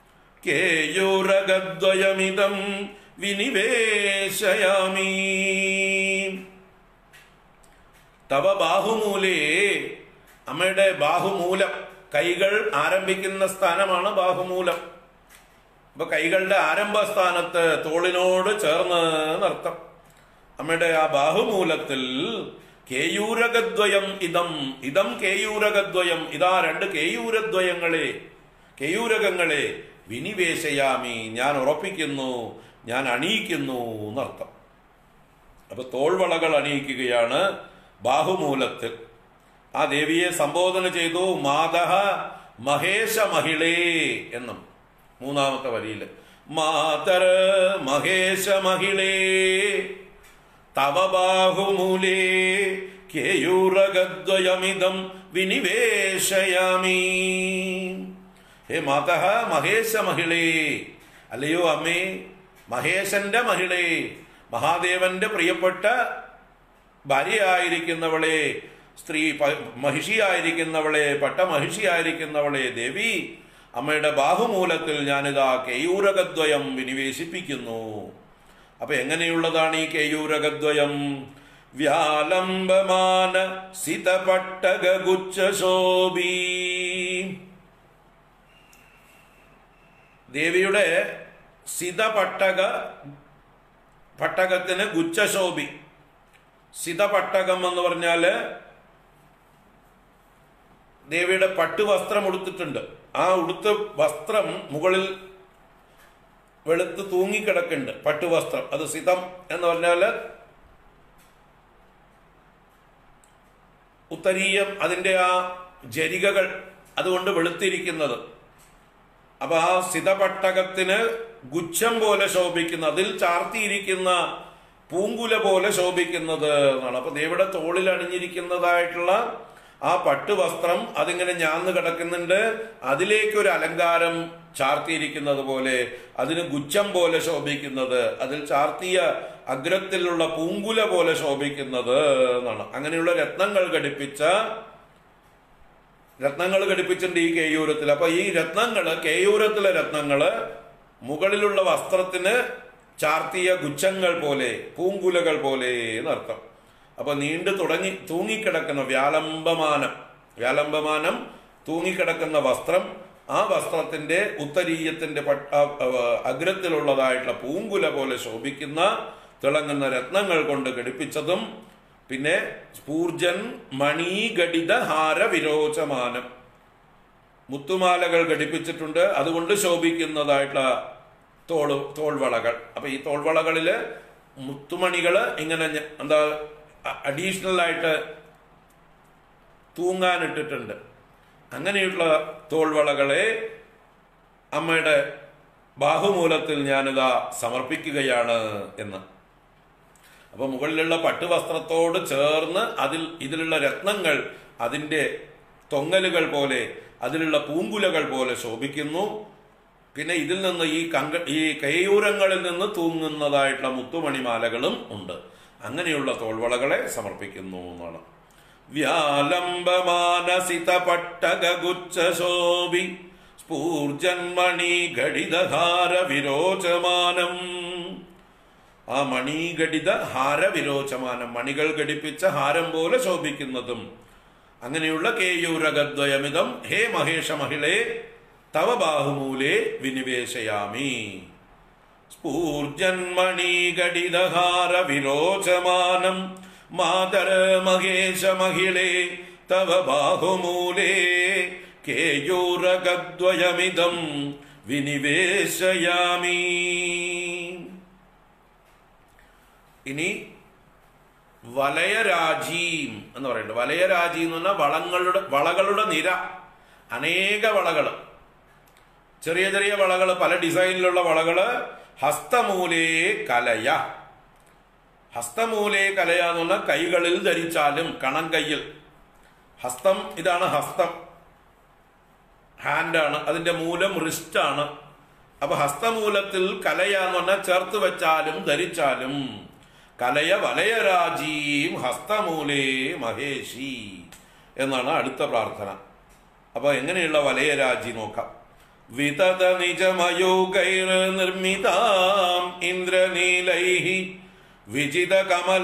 കേയൂരകദ്വയമിതം വിനിവേശയാമി തവ ബാഹുമൂലേ അമ്മയുടെ ബാഹുമൂലം കൈകൾ ആരംഭിക്കുന്ന സ്ഥാനമാണ് ബാഹുമൂലം അപ്പൊ കൈകളുടെ ആരംഭ സ്ഥാനത്ത് തോളിനോട് ചേർന്ന് എന്നർത്ഥം അമ്മയുടെ ആ ബാഹുമൂലത്തിൽ കേയൂരകദ്വയം ഇതം ഇതം കേയൂരകദ്വയം ഇതാ രണ്ട് കേയൂരദ്വയങ്ങളെ കേയൂരകങ്ങളെ വിനിവേശയാമി ഞാൻ ഉറപ്പിക്കുന്നു ഞാൻ അണിയിക്കുന്നു എന്നർത്ഥം അപ്പൊ തോൾവളകൾ അണിയിക്കുകയാണ് ബാഹുമൂലത്തിൽ ആ ദേവിയെ സംബോധന ചെയ്തു മാതഹ മഹേശ മഹിളേ എന്നും മൂന്നാമത്തെ വരിയിൽ മാതര മഹേശ മഹിളേ തവ ബാഹുമൂലേ കേയൂരകദ്വയമിതം വിനിവേശയാമി ഹേ മാതഹ മഹേശ മഹിളേ അല്ലയോ അമ്മേ മഹേശന്റെ മഹിളേ മഹാദേവന്റെ പ്രിയപ്പെട്ട ഭാര്യയായിരിക്കുന്നവളെ സ്ത്രീ പ- മഹിഷിയായിരിക്കുന്നവളെ പട്ടമഹിഷിയായിരിക്കുന്നവളെ ദേവി അമ്മയുടെ ബാഹുമൂലത്തിൽ ഞാനിതാ കേയൂരകദ്വയം വിനിവേശിപ്പിക്കുന്നു അപ്പൊ എങ്ങനെയുള്ളതാണ് ഈ കേയൂരകദ്വയം വ്യാലംബമാന സിതപട്ടകുച്ഛോഭി ദേവിയുടെ സിതപട്ടക പട്ടകത്തിന് ഗുച്ഛശോഭി സിതപട്ടകം എന്ന് പറഞ്ഞാല് ദേവിയുടെ പട്ടുവസ്ത്രം ഉടുത്തിട്ടുണ്ട് ആ ഉടുത്ത വസ്ത്രം മുകളിൽ വെളുത്ത് തൂങ്ങിക്കിടക്കുന്നുണ്ട് പട്ടുവസ്ത്രം അത് സിതം എന്ന് പറഞ്ഞാല് ഉത്തരീയം അതിന്റെ ആ ജരികകൾ അതുകൊണ്ട് വെളുത്തിരിക്കുന്നത് അപ്പൊ ആ സിതപട്ടകത്തിന് ഗുച്ഛം പോലെ ശോഭിക്കുന്ന അതിൽ ചാർത്തിയിരിക്കുന്ന പൂങ്കുല പോലെ ശോഭിക്കുന്നത് എന്നാണ് അപ്പൊ ദേവിടെ തോളിൽ അണിഞ്ഞിരിക്കുന്നതായിട്ടുള്ള ആ പട്ടുവസ്ത്രം അതിങ്ങനെ ഞാന്ന് കിടക്കുന്നുണ്ട് അതിലേക്ക് ഒരു അലങ്കാരം ചാർത്തിയിരിക്കുന്നത് പോലെ അതിന് ഗുച്ഛം പോലെ ശോഭിക്കുന്നത് അതിൽ ചാർത്തിയ അഗ്രത്തിലുള്ള പൂങ്കുല പോലെ ശോഭിക്കുന്നത് എന്നാണ് അങ്ങനെയുള്ള രത്നങ്ങൾ ഘടിപ്പിച്ച രത്നങ്ങൾ ഘടിപ്പിച്ചിട്ടുണ്ട് ഈ കേയൂരത്തിൽ അപ്പൊ ഈ രത്നങ്ങള് കേയൂരത്തിലെ രത്നങ്ങള് മുകളിലുള്ള വസ്ത്രത്തിന് ചാർത്തിയ ഗുച്ഛങ്ങൾ പോലെ പൂങ്കുലകൾ പോലെ എന്നർത്ഥം അപ്പൊ നീണ്ടു തുടങ്ങി തൂങ്ങിക്കിടക്കുന്ന വ്യാലംബമാനം വ്യാലംബമാനം തൂങ്ങിക്കിടക്കുന്ന വസ്ത്രം ആ വസ്ത്രത്തിന്റെ ഉത്തരീയത്തിന്റെ പട്ട ആ- ആ- അഗ്രത്തിലുള്ളതായിട്ടുള്ള പൂങ്കുല പോലെ ശോഭിക്കുന്ന തിളങ്ങുന്ന രത്നങ്ങൾ കൊണ്ട് ഘടിപ്പിച്ചതും പിന്നെ സ്ഫൂർജൻ മണീഘടിത ഹാര വിരോചമാനം മുത്തുമാലകൾ ഘടിപ്പിച്ചിട്ടുണ്ട് അതുകൊണ്ട് ശോഭിക്കുന്നതായിട്ടുള്ള തോള് തോൾവളകൾ അപ്പൊ ഈ തോൾവളകളില് മുത്തുമണികള് ഇങ്ങനെ ഞ- എന്താ അഡീഷണൽ ആയിട്ട് തൂങ്ങാനിട്ടിട്ടുണ്ട് അങ്ങനെയുള്ള തോൾവളകളെ അമ്മയുടെ ബാഹുമൂലത്തിൽ ഞാനിതാ സമർപ്പിക്കുകയാണ് എന്ന് അപ്പൊ മുകളിലുള്ള പട്ടുവസ്ത്രത്തോട് ചേർന്ന് അതിൽ ഇതിലുള്ള രത്നങ്ങൾ അതിന്റെ തൊങ്ങലുകൾ പോലെ അതിലുള്ള പൂങ്കുലകൾ പോലെ ശോഭിക്കുന്നു പിന്നെ ഇതിൽ നിന്ന് ഈ കങ്ക ഈ കയ്യൂരങ്ങളിൽ നിന്ന് തൂങ്ങുന്നതായിട്ടുള്ള മുത്തുമണിമാലകളും ഉണ്ട് അങ്ങനെയുള്ള തോൾവളകളെ സമർപ്പിക്കുന്നു എന്നാണ് വ്യാലംബമാനസിത പട്ടകുച്ഛ ശോഭി സ്ഫൂർജന്മണി ഘടിതഹാര വിരോചമാനം ആ മണിഘടിത ഹാര വിരോചമാനം മണികൾ ഘടിപ്പിച്ച ഹാരം പോലെ ശോഭിക്കുന്നതും അങ്ങനെയുള്ള കേയൂരകദ്വയമിതം ഹേ മഹേഷ മഹിളേ തവ ബാഹുമൂലേ വിനിവേശയാമി സ്ഫൂർജന്മണീഘടിതഹാര വിരോചമാനം മാതര മഹേശ മഹിളേ തവ ബാഹുമൂലേ കേയൂരകദ്വയമിതം വിനിവേശയാമി ഇനി വലയരാജീം എന്ന് പറയുന്നത് വലയരാജി എന്ന് പറഞ്ഞാൽ വളങ്ങളുടെ വളകളുടെ നിര അനേക വളകള് ചെറിയ ചെറിയ വളകള് പല ഡിസൈനിലുള്ള വളകള് ഹസ്തമൂലേ കലയ ഹസ്തമൂലേ കലയ എന്ന് പറഞ്ഞാൽ കൈകളിൽ ധരിച്ചാലും കണം കയ്യിൽ ഹസ്തം ഇതാണ് ഹസ്തം ഹാൻഡാണ് അതിന്റെ മൂലം റിസ്റ്റാണ് അപ്പൊ ഹസ്തമൂലത്തിൽ കലയ എന്ന് പറഞ്ഞാൽ ചേർത്ത് വെച്ചാലും ധരിച്ചാലും കലയ വലയരാജീം ഹസ്തമൂലേ മഹേഷി എന്നാണ് അടുത്ത പ്രാർത്ഥന അപ്പൊ എങ്ങനെയുള്ള വലയരാജി നോക്കാം വിതത നിജമയോഗൈർ നിർമ്മിതാം ഇന്ദ്രനീലൈഹി വിജിത കമല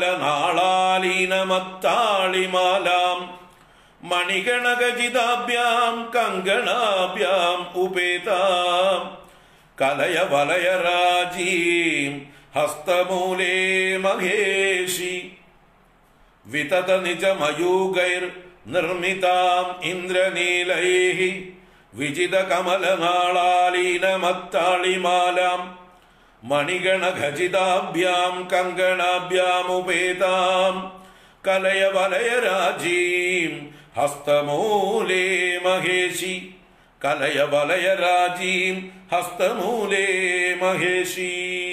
നാളാലീനമത്താളിമാലാം മണിഗണഗജിതാഭ്യാം കങ്കണാഭ്യാം ഉപേതാം കലയ വലയരാജീം ഹസ്തമൂലേ മഹേഷി വിതത നിജമയൂഗൈർ നിർമ്മിതാം ഇന്ദ്രനീലൈः വിജിത കമലനാളാലീനമത്താളിമാലാം മണിഗണഖചിതാഭ്യാം കങ്കണാഭ്യാമുപേതാം കലയ വലയരാജീം ഹസ്തമൂലേ മഹേഷി കലയ വലയരാജീം ഹസ്തമൂലേ മഹേഷി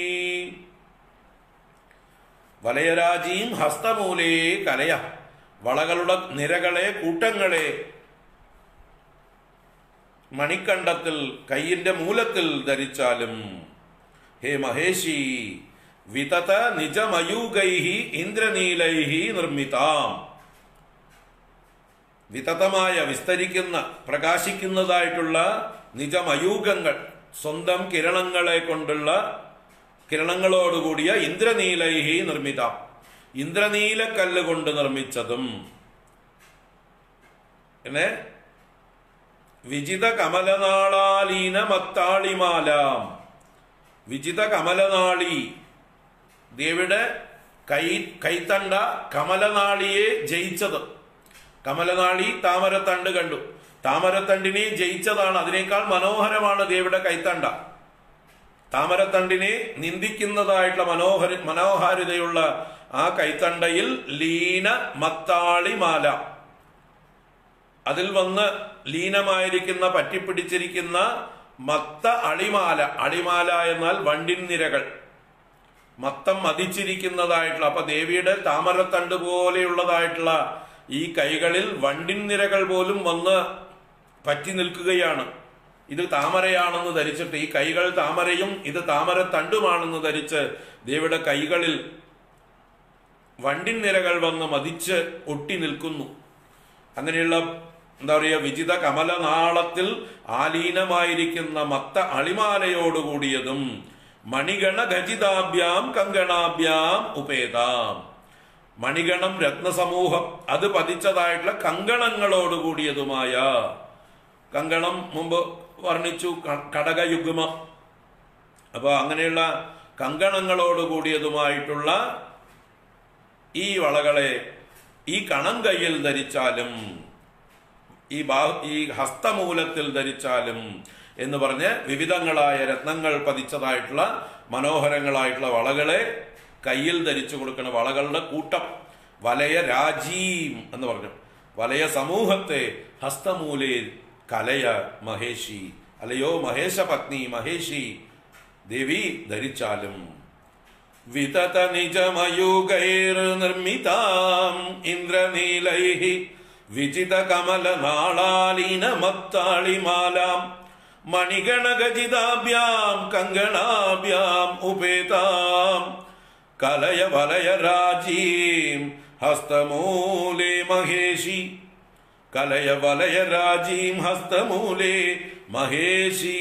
വലയരാജീം ഹസ്തമൂലേ കലയ വളകളുടെ നിരകളെ കൂട്ടങ്ങളെ മണിക്കണ്ടത്തിൽ കയ്യിന്റെ മൂലത്തിൽ ധരിച്ചാലും ഹേ മഹേഷി വിതത നിജമയൂഗൈഹി ഇന്ദ്രനീലൈഹി നിർമ്മിതാം വിതതമായ വിസ്തരിക്കുന്ന പ്രകാശിക്കുന്നതായിട്ടുള്ള നിജമയൂഗങ്ങൾ സ്വന്തം കിരണങ്ങളെ കൊണ്ടുള്ള കിരണങ്ങളോടുകൂടിയ ഇന്ദ്രനീലൈഹി നിർമ്മിതാം ഇന്ദ്രനീലക്കല്ല് കൊണ്ട് നിർമ്മിച്ചതും പിന്നെ വിജിത കമലനാളാലീന മത്താളിമാലാം വിജിത കമലനാളി ദേവിയുടെ കൈ കൈത്തണ്ട കമലനാളിയെ ജയിച്ചത് കമലനാളി താമരത്തണ്ട് കണ്ടു താമരത്തണ്ടിനെ ജയിച്ചതാണ് അതിനേക്കാൾ മനോഹരമാണ് ദേവിയുടെ കൈത്തണ്ട താമരത്തണ്ടിനെ നിന്ദിക്കുന്നതായിട്ടുള്ള മനോഹര മനോഹാരിതയുള്ള ആ കൈത്തണ്ടയിൽ ലീന മത്താളിമാല അതിൽ വന്ന് ലീനമായിരിക്കുന്ന പറ്റിപ്പിടിച്ചിരിക്കുന്ന മത്ത അളിമാല അളിമാല എന്നാൽ വണ്ടിൻ നിരകൾ മത്തം മതിച്ചിരിക്കുന്നതായിട്ടുള്ള അപ്പൊ ദേവിയുടെ താമരത്തണ്ട് പോലെയുള്ളതായിട്ടുള്ള ഈ കൈകളിൽ വണ്ടിൻ നിരകൾ പോലും വന്ന് പറ്റി നിൽക്കുകയാണ് ഇത് താമരയാണെന്ന് ധരിച്ചിട്ട് ഈ കൈകൾ താമരയും ഇത് താമര തണ്ടുമാണെന്ന് ധരിച്ച് ദേവിയുടെ കൈകളിൽ വണ്ടിൻ നിരകൾ വന്ന് മതിച്ച് ഒട്ടി നിൽക്കുന്നു അങ്ങനെയുള്ള എന്താ പറയുക വിജിത കമലനാളത്തിൽ ആലീനമായിരിക്കുന്ന മത്ത അളിമാലയോടുകൂടിയതും മണിഗണ ഖചിതാഭ്യാം കങ്കണാഭ്യാം ഉപേതാം മണിഗണം രത്നസമൂഹം അത് പതിച്ചതായിട്ടുള്ള കങ്കണങ്ങളോട് കൂടിയതുമായ കങ്കണം മുമ്പ് വർണ്ണിച്ചു ക- കടകയുഗ്മം അപ്പോൾ അങ്ങനെയുള്ള കങ്കണങ്ങളോട് കൂടിയതുമായിട്ടുള്ള ഈ വളകളെ ഈ കണം കയ്യിൽ ധരിച്ചാലും ഈ ബാ ഈ ഹസ്തമൂലത്തിൽ ധരിച്ചാലും എന്ന് പറഞ്ഞ് വിവിധങ്ങളായ രത്നങ്ങൾ പതിച്ചതായിട്ടുള്ള മനോഹരങ്ങളായിട്ടുള്ള വളകളെ കയ്യിൽ ധരിച്ചു കൊടുക്കുന്ന വളകളുടെ കൂട്ടം വലയ രാജീം എന്ന് പറഞ്ഞു വലയ സമൂഹത്തെ ഹസ്തമൂലേ കലയ മഹേഷി അല്ലയോ മഹേശ പത്നി മഹേഷി ദേവി ധരിച്ചാലും വിതത നിജമയൂകൈർ നിർമ്മിതാം ഇന്ദ്രനീലൈः വിജിത കമല നാളാലീനമത്താളിമാലാം മണിഗണഗജിതാഭ്യാം കങ്കണാഭ്യാം ഉപേതാം കലയ വലയ രാജീം ഹസ്തമൂലേ മഹേഷി കലയ വലയ രാജീം ഹസ്തമൂലേ മഹേഷി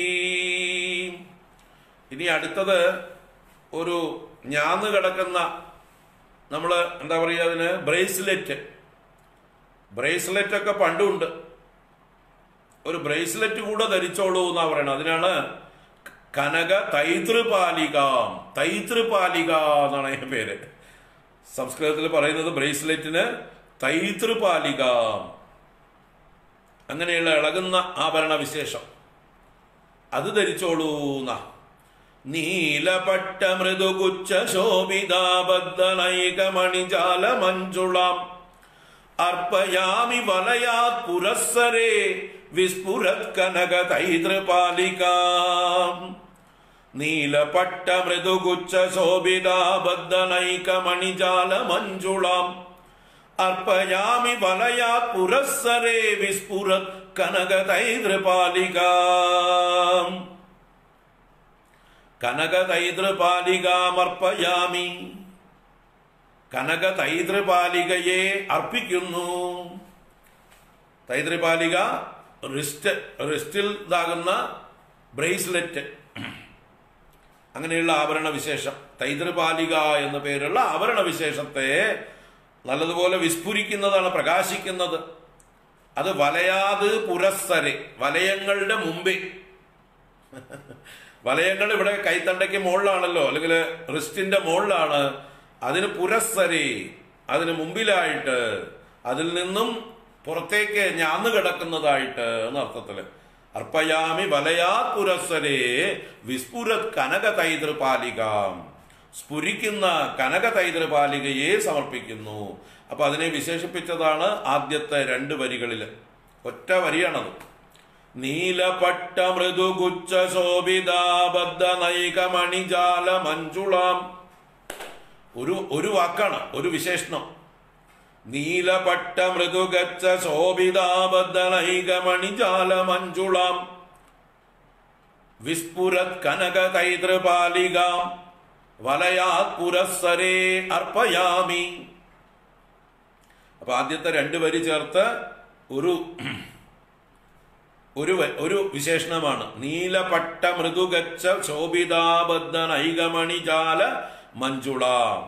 ഇനി അടുത്തത് ഒരു ഞാന്ന് കിടക്കുന്ന നമ്മൾ എന്താ പറയുക അതിന് ബ്രേസ്ലെറ്റ് ബ്രേസ്ലെറ്റ് ഒക്കെ പണ്ടുണ്ട് ഒരു ബ്രേസ്ലെറ്റ് കൂടെ ധരിച്ചോളൂ എന്നാ പറയണത് അതിനാണ് കനക തൈതൃപാലിക തൈതൃപാലിക എന്നാണ് അതിന്റെ പേര് സംസ്കൃതത്തിൽ പറയുന്നത് ബ്രേസ്ലെറ്റിന് തൈതൃപാലിക അങ്ങനെയുള്ള ഇളകുന്ന ആഭരണ വിശേഷം അത് ധരിച്ചോളൂ എന്നാ നീലപട്ട മൃദുകുച്ച ശോഭിതാബദ്ധനൈക മണിജാല മഞ്ജുളാം അർപ്പയാമി വലയാത് പുരസ്സരേ വിസ്ഫുരത് കനക തൈതൃപാലികാം നീലപട്ട മൃദുകുച്ച ശോഭിതാബദ്ധനൈക മണിജാല മഞ്ജുളാം അർപ്പയാമി വലയാത് പുരസ്സരേ വിസ്ഫുരത് കനക തൈതൃപാലികാം കനക തൈതൃപാലികാമർപ്പയാമി കനക തൈതൃപാലികയെ അർപ്പിക്കുന്നു തൈതൃപാലിക റിസ്റ്റ് റിസ്റ്റിൽ ഇതാകുന്ന ബ്രേസ്ലെറ്റ് അങ്ങനെയുള്ള ആഭരണ വിശേഷം തൈതൃപാലിക എന്ന പേരുള്ള ആഭരണ വിശേഷത്തെ നല്ലതുപോലെ വിസ്ഫുരിക്കുന്നതാണ് പ്രകാശിക്കുന്നത് അത് വലയാത് പുരസ്സരെ വലയങ്ങളുടെ മുമ്പേ വലയങ്ങൾ ഇവിടെ കൈത്തണ്ടയ്ക്ക് മുകളിലാണല്ലോ അല്ലെങ്കിൽ റിസ്റ്റിന്റെ മുകളിലാണ് അതിന് പുരസ്സരി അതിന് മുമ്പിലായിട്ട് അതിൽ നിന്നും പുറത്തേക്ക് ഞാന്ന് കിടക്കുന്നതായിട്ട് എന്ന അർത്ഥത്തില് അർപ്പയാമി വലയാ പുരസ്സരേ വിസ്ഫുരത് കനക തൈതൃപാലികാം സ്ഫുരിക്കുന്ന കനക തൈതൃപാലികയെ സമർപ്പിക്കുന്നു അപ്പൊ അതിനെ വിശേഷിപ്പിച്ചതാണ് ആദ്യത്തെ രണ്ട് വരികളിൽ ഒറ്റ വരിയാണത് നീലപട്ട മൃദുഗുച്ഛ ശോഭിതാബദ്ധ നൈക മണിജാല മഞ്ജുളാം ഒരു ഒരു വാക്കാണ് ഒരു വിശേഷണം നീലപട്ട മൃദുഗച്ഛ ശോഭിതാബദ്ധ നൈക മണിജാല മഞ്ജുളാം വിസ്ഫുരത് കനക തൈതൃപാലികാം വലയാത് പുരസ്സരേ അർപ്പയാമി അപ്പൊ ആദ്യത്തെ രണ്ട് വരി ചേർത്ത് ഒരു ഒരു വ- ഒരു വിശേഷണമാണ് നീലപട്ട മൃദുഗച്ഛ ശോഭിതാബദ്ധ നൈകമണിജാല മഞ്ജുള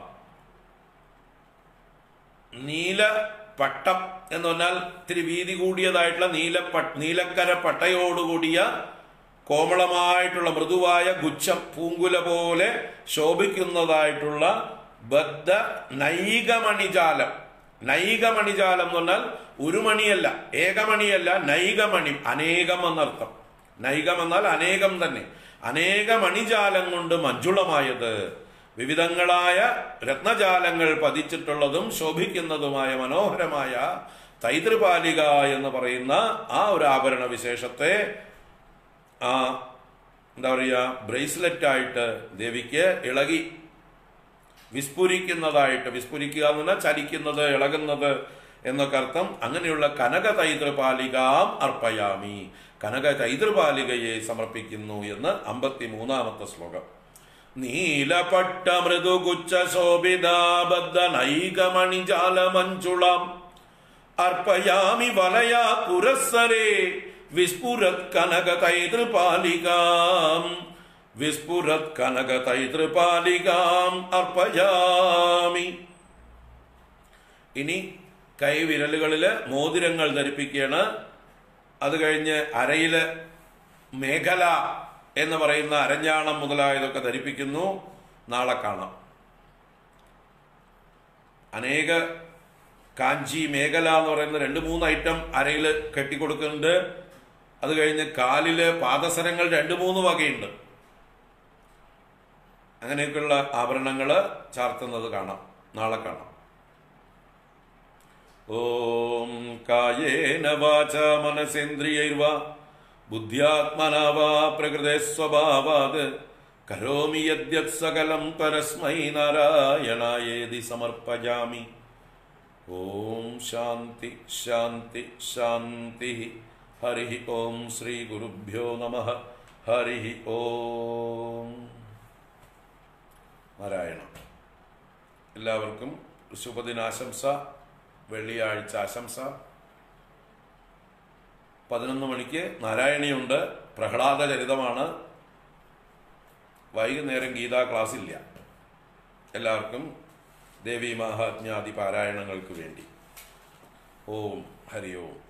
നീല പട്ടം എന്ന് പറഞ്ഞാൽ ഇത്തിരി വീതി കൂടിയതായിട്ടുള്ള നീലപ്പ നീലക്കര പട്ടയോടുകൂടിയ കോമളമായിട്ടുള്ള മൃദുവായ ഗുച്ഛം പൂങ്കുല പോലെ ശോഭിക്കുന്നതായിട്ടുള്ള ബദ്ധ നൈകമണിജാലം നൈകമണിജാലം എന്ന് പറഞ്ഞാൽ ഒരു മണിയല്ല ഏകമണിയല്ല നൈകമണി അനേകം എന്നർത്ഥം നൈകം എന്നാൽ അനേകം തന്നെ അനേക മണിജാലം കൊണ്ട് മഞ്ജുളമായത് വിവിധങ്ങളായ രത്നജാലങ്ങൾ പതിച്ചിട്ടുള്ളതും ശോഭിക്കുന്നതുമായ മനോഹരമായ തൈതൃപാലിക എന്ന് പറയുന്ന ആ ഒരു ആഭരണ വിശേഷത്തെ ആ എന്താ പറയുക ബ്രേസ്ലെറ്റ് ആയിട്ട് ദേവിക്ക് ഇളകി വിസ്ഫുരിക്കുന്നതായിട്ട് വിസ്ഫുരിക്കുക എന്ന് പറഞ്ഞാൽ ചലിക്കുന്നത് ഇളകുന്നത് എന്നൊക്കെ അർത്ഥം അങ്ങനെയുള്ള കനക തൈതൃപാലികാം അർപ്പയാമി കനക തൈതൃപാലികയെ സമർപ്പിക്കുന്നു എന്ന് അമ്പത്തി മൂന്നാമത്തെ ശ്ലോകം നീലപട്ട മൃദുഗുച്ഛ ശോഭിതാബദ്ധ നൈകമണിജാല മഞ്ജുളാം അർപ്പയാമി വലയാ പുരസ്സരേ വിസ്ഫുരത് കനക തൈതൃപാലികാം വിസ്ഫുരത് കനക തൈതൃപാലികാം അർപ്പയാമി ഇനി കൈവിരലുകളിൽ മോതിരങ്ങൾ ധരിപ്പിക്കുകയാണ് അത് കഴിഞ്ഞ് അരയില് മേഖല എന്ന് പറയുന്ന അരഞ്ഞാണം മുതലായതൊക്കെ ധരിപ്പിക്കുന്നു നാളെ കാണാം അനേക കാഞ്ചി മേഖല എന്ന് പറയുന്ന രണ്ട് മൂന്ന് ഐറ്റം അരയിൽ കെട്ടിക്കൊടുക്കുന്നുണ്ട് അത് കഴിഞ്ഞ് കാലില് പാദസരങ്ങൾ രണ്ട് മൂന്ന് വകയുണ്ട് അങ്ങനെയൊക്കെയുള്ള ആഭരണങ്ങൾ ചാർത്തുന്നത് കാണാം നാളെ കാണാം ഓം കായേന വാച മനസേന്ദ്രിയൈർവ ബുദ്ധ്യാത്മനാ വാ പ്രകൃതേ സ്വഭാവാത് കരോമി യദ്യത് സകലം പരസ്മൈ നാരായണായേതി സമർപ്പജാമി ഓം ശാന്തി ശാന്തി ശാന്തി ഹരി ഓം ശ്രീ ഗുരുഭ്യോ നമ ഹരി ഓം നാരായണ എല്ലാവർക്കും ശുഭദിനാശംസ വെള്ളിയാഴ്ച ആശംസ പതിനൊന്ന് മണിക്ക് നാരായണിയുണ്ട് പ്രഹ്ലാദ ചരിതമാണ് വൈകുന്നേരം ഗീതാ ക്ലാസ് ഇല്ല എല്ലാവർക്കും ദേവി മഹാത്മ്യാദി പാരായണങ്ങൾക്ക് വേണ്ടി ഓം ഹരി ഓം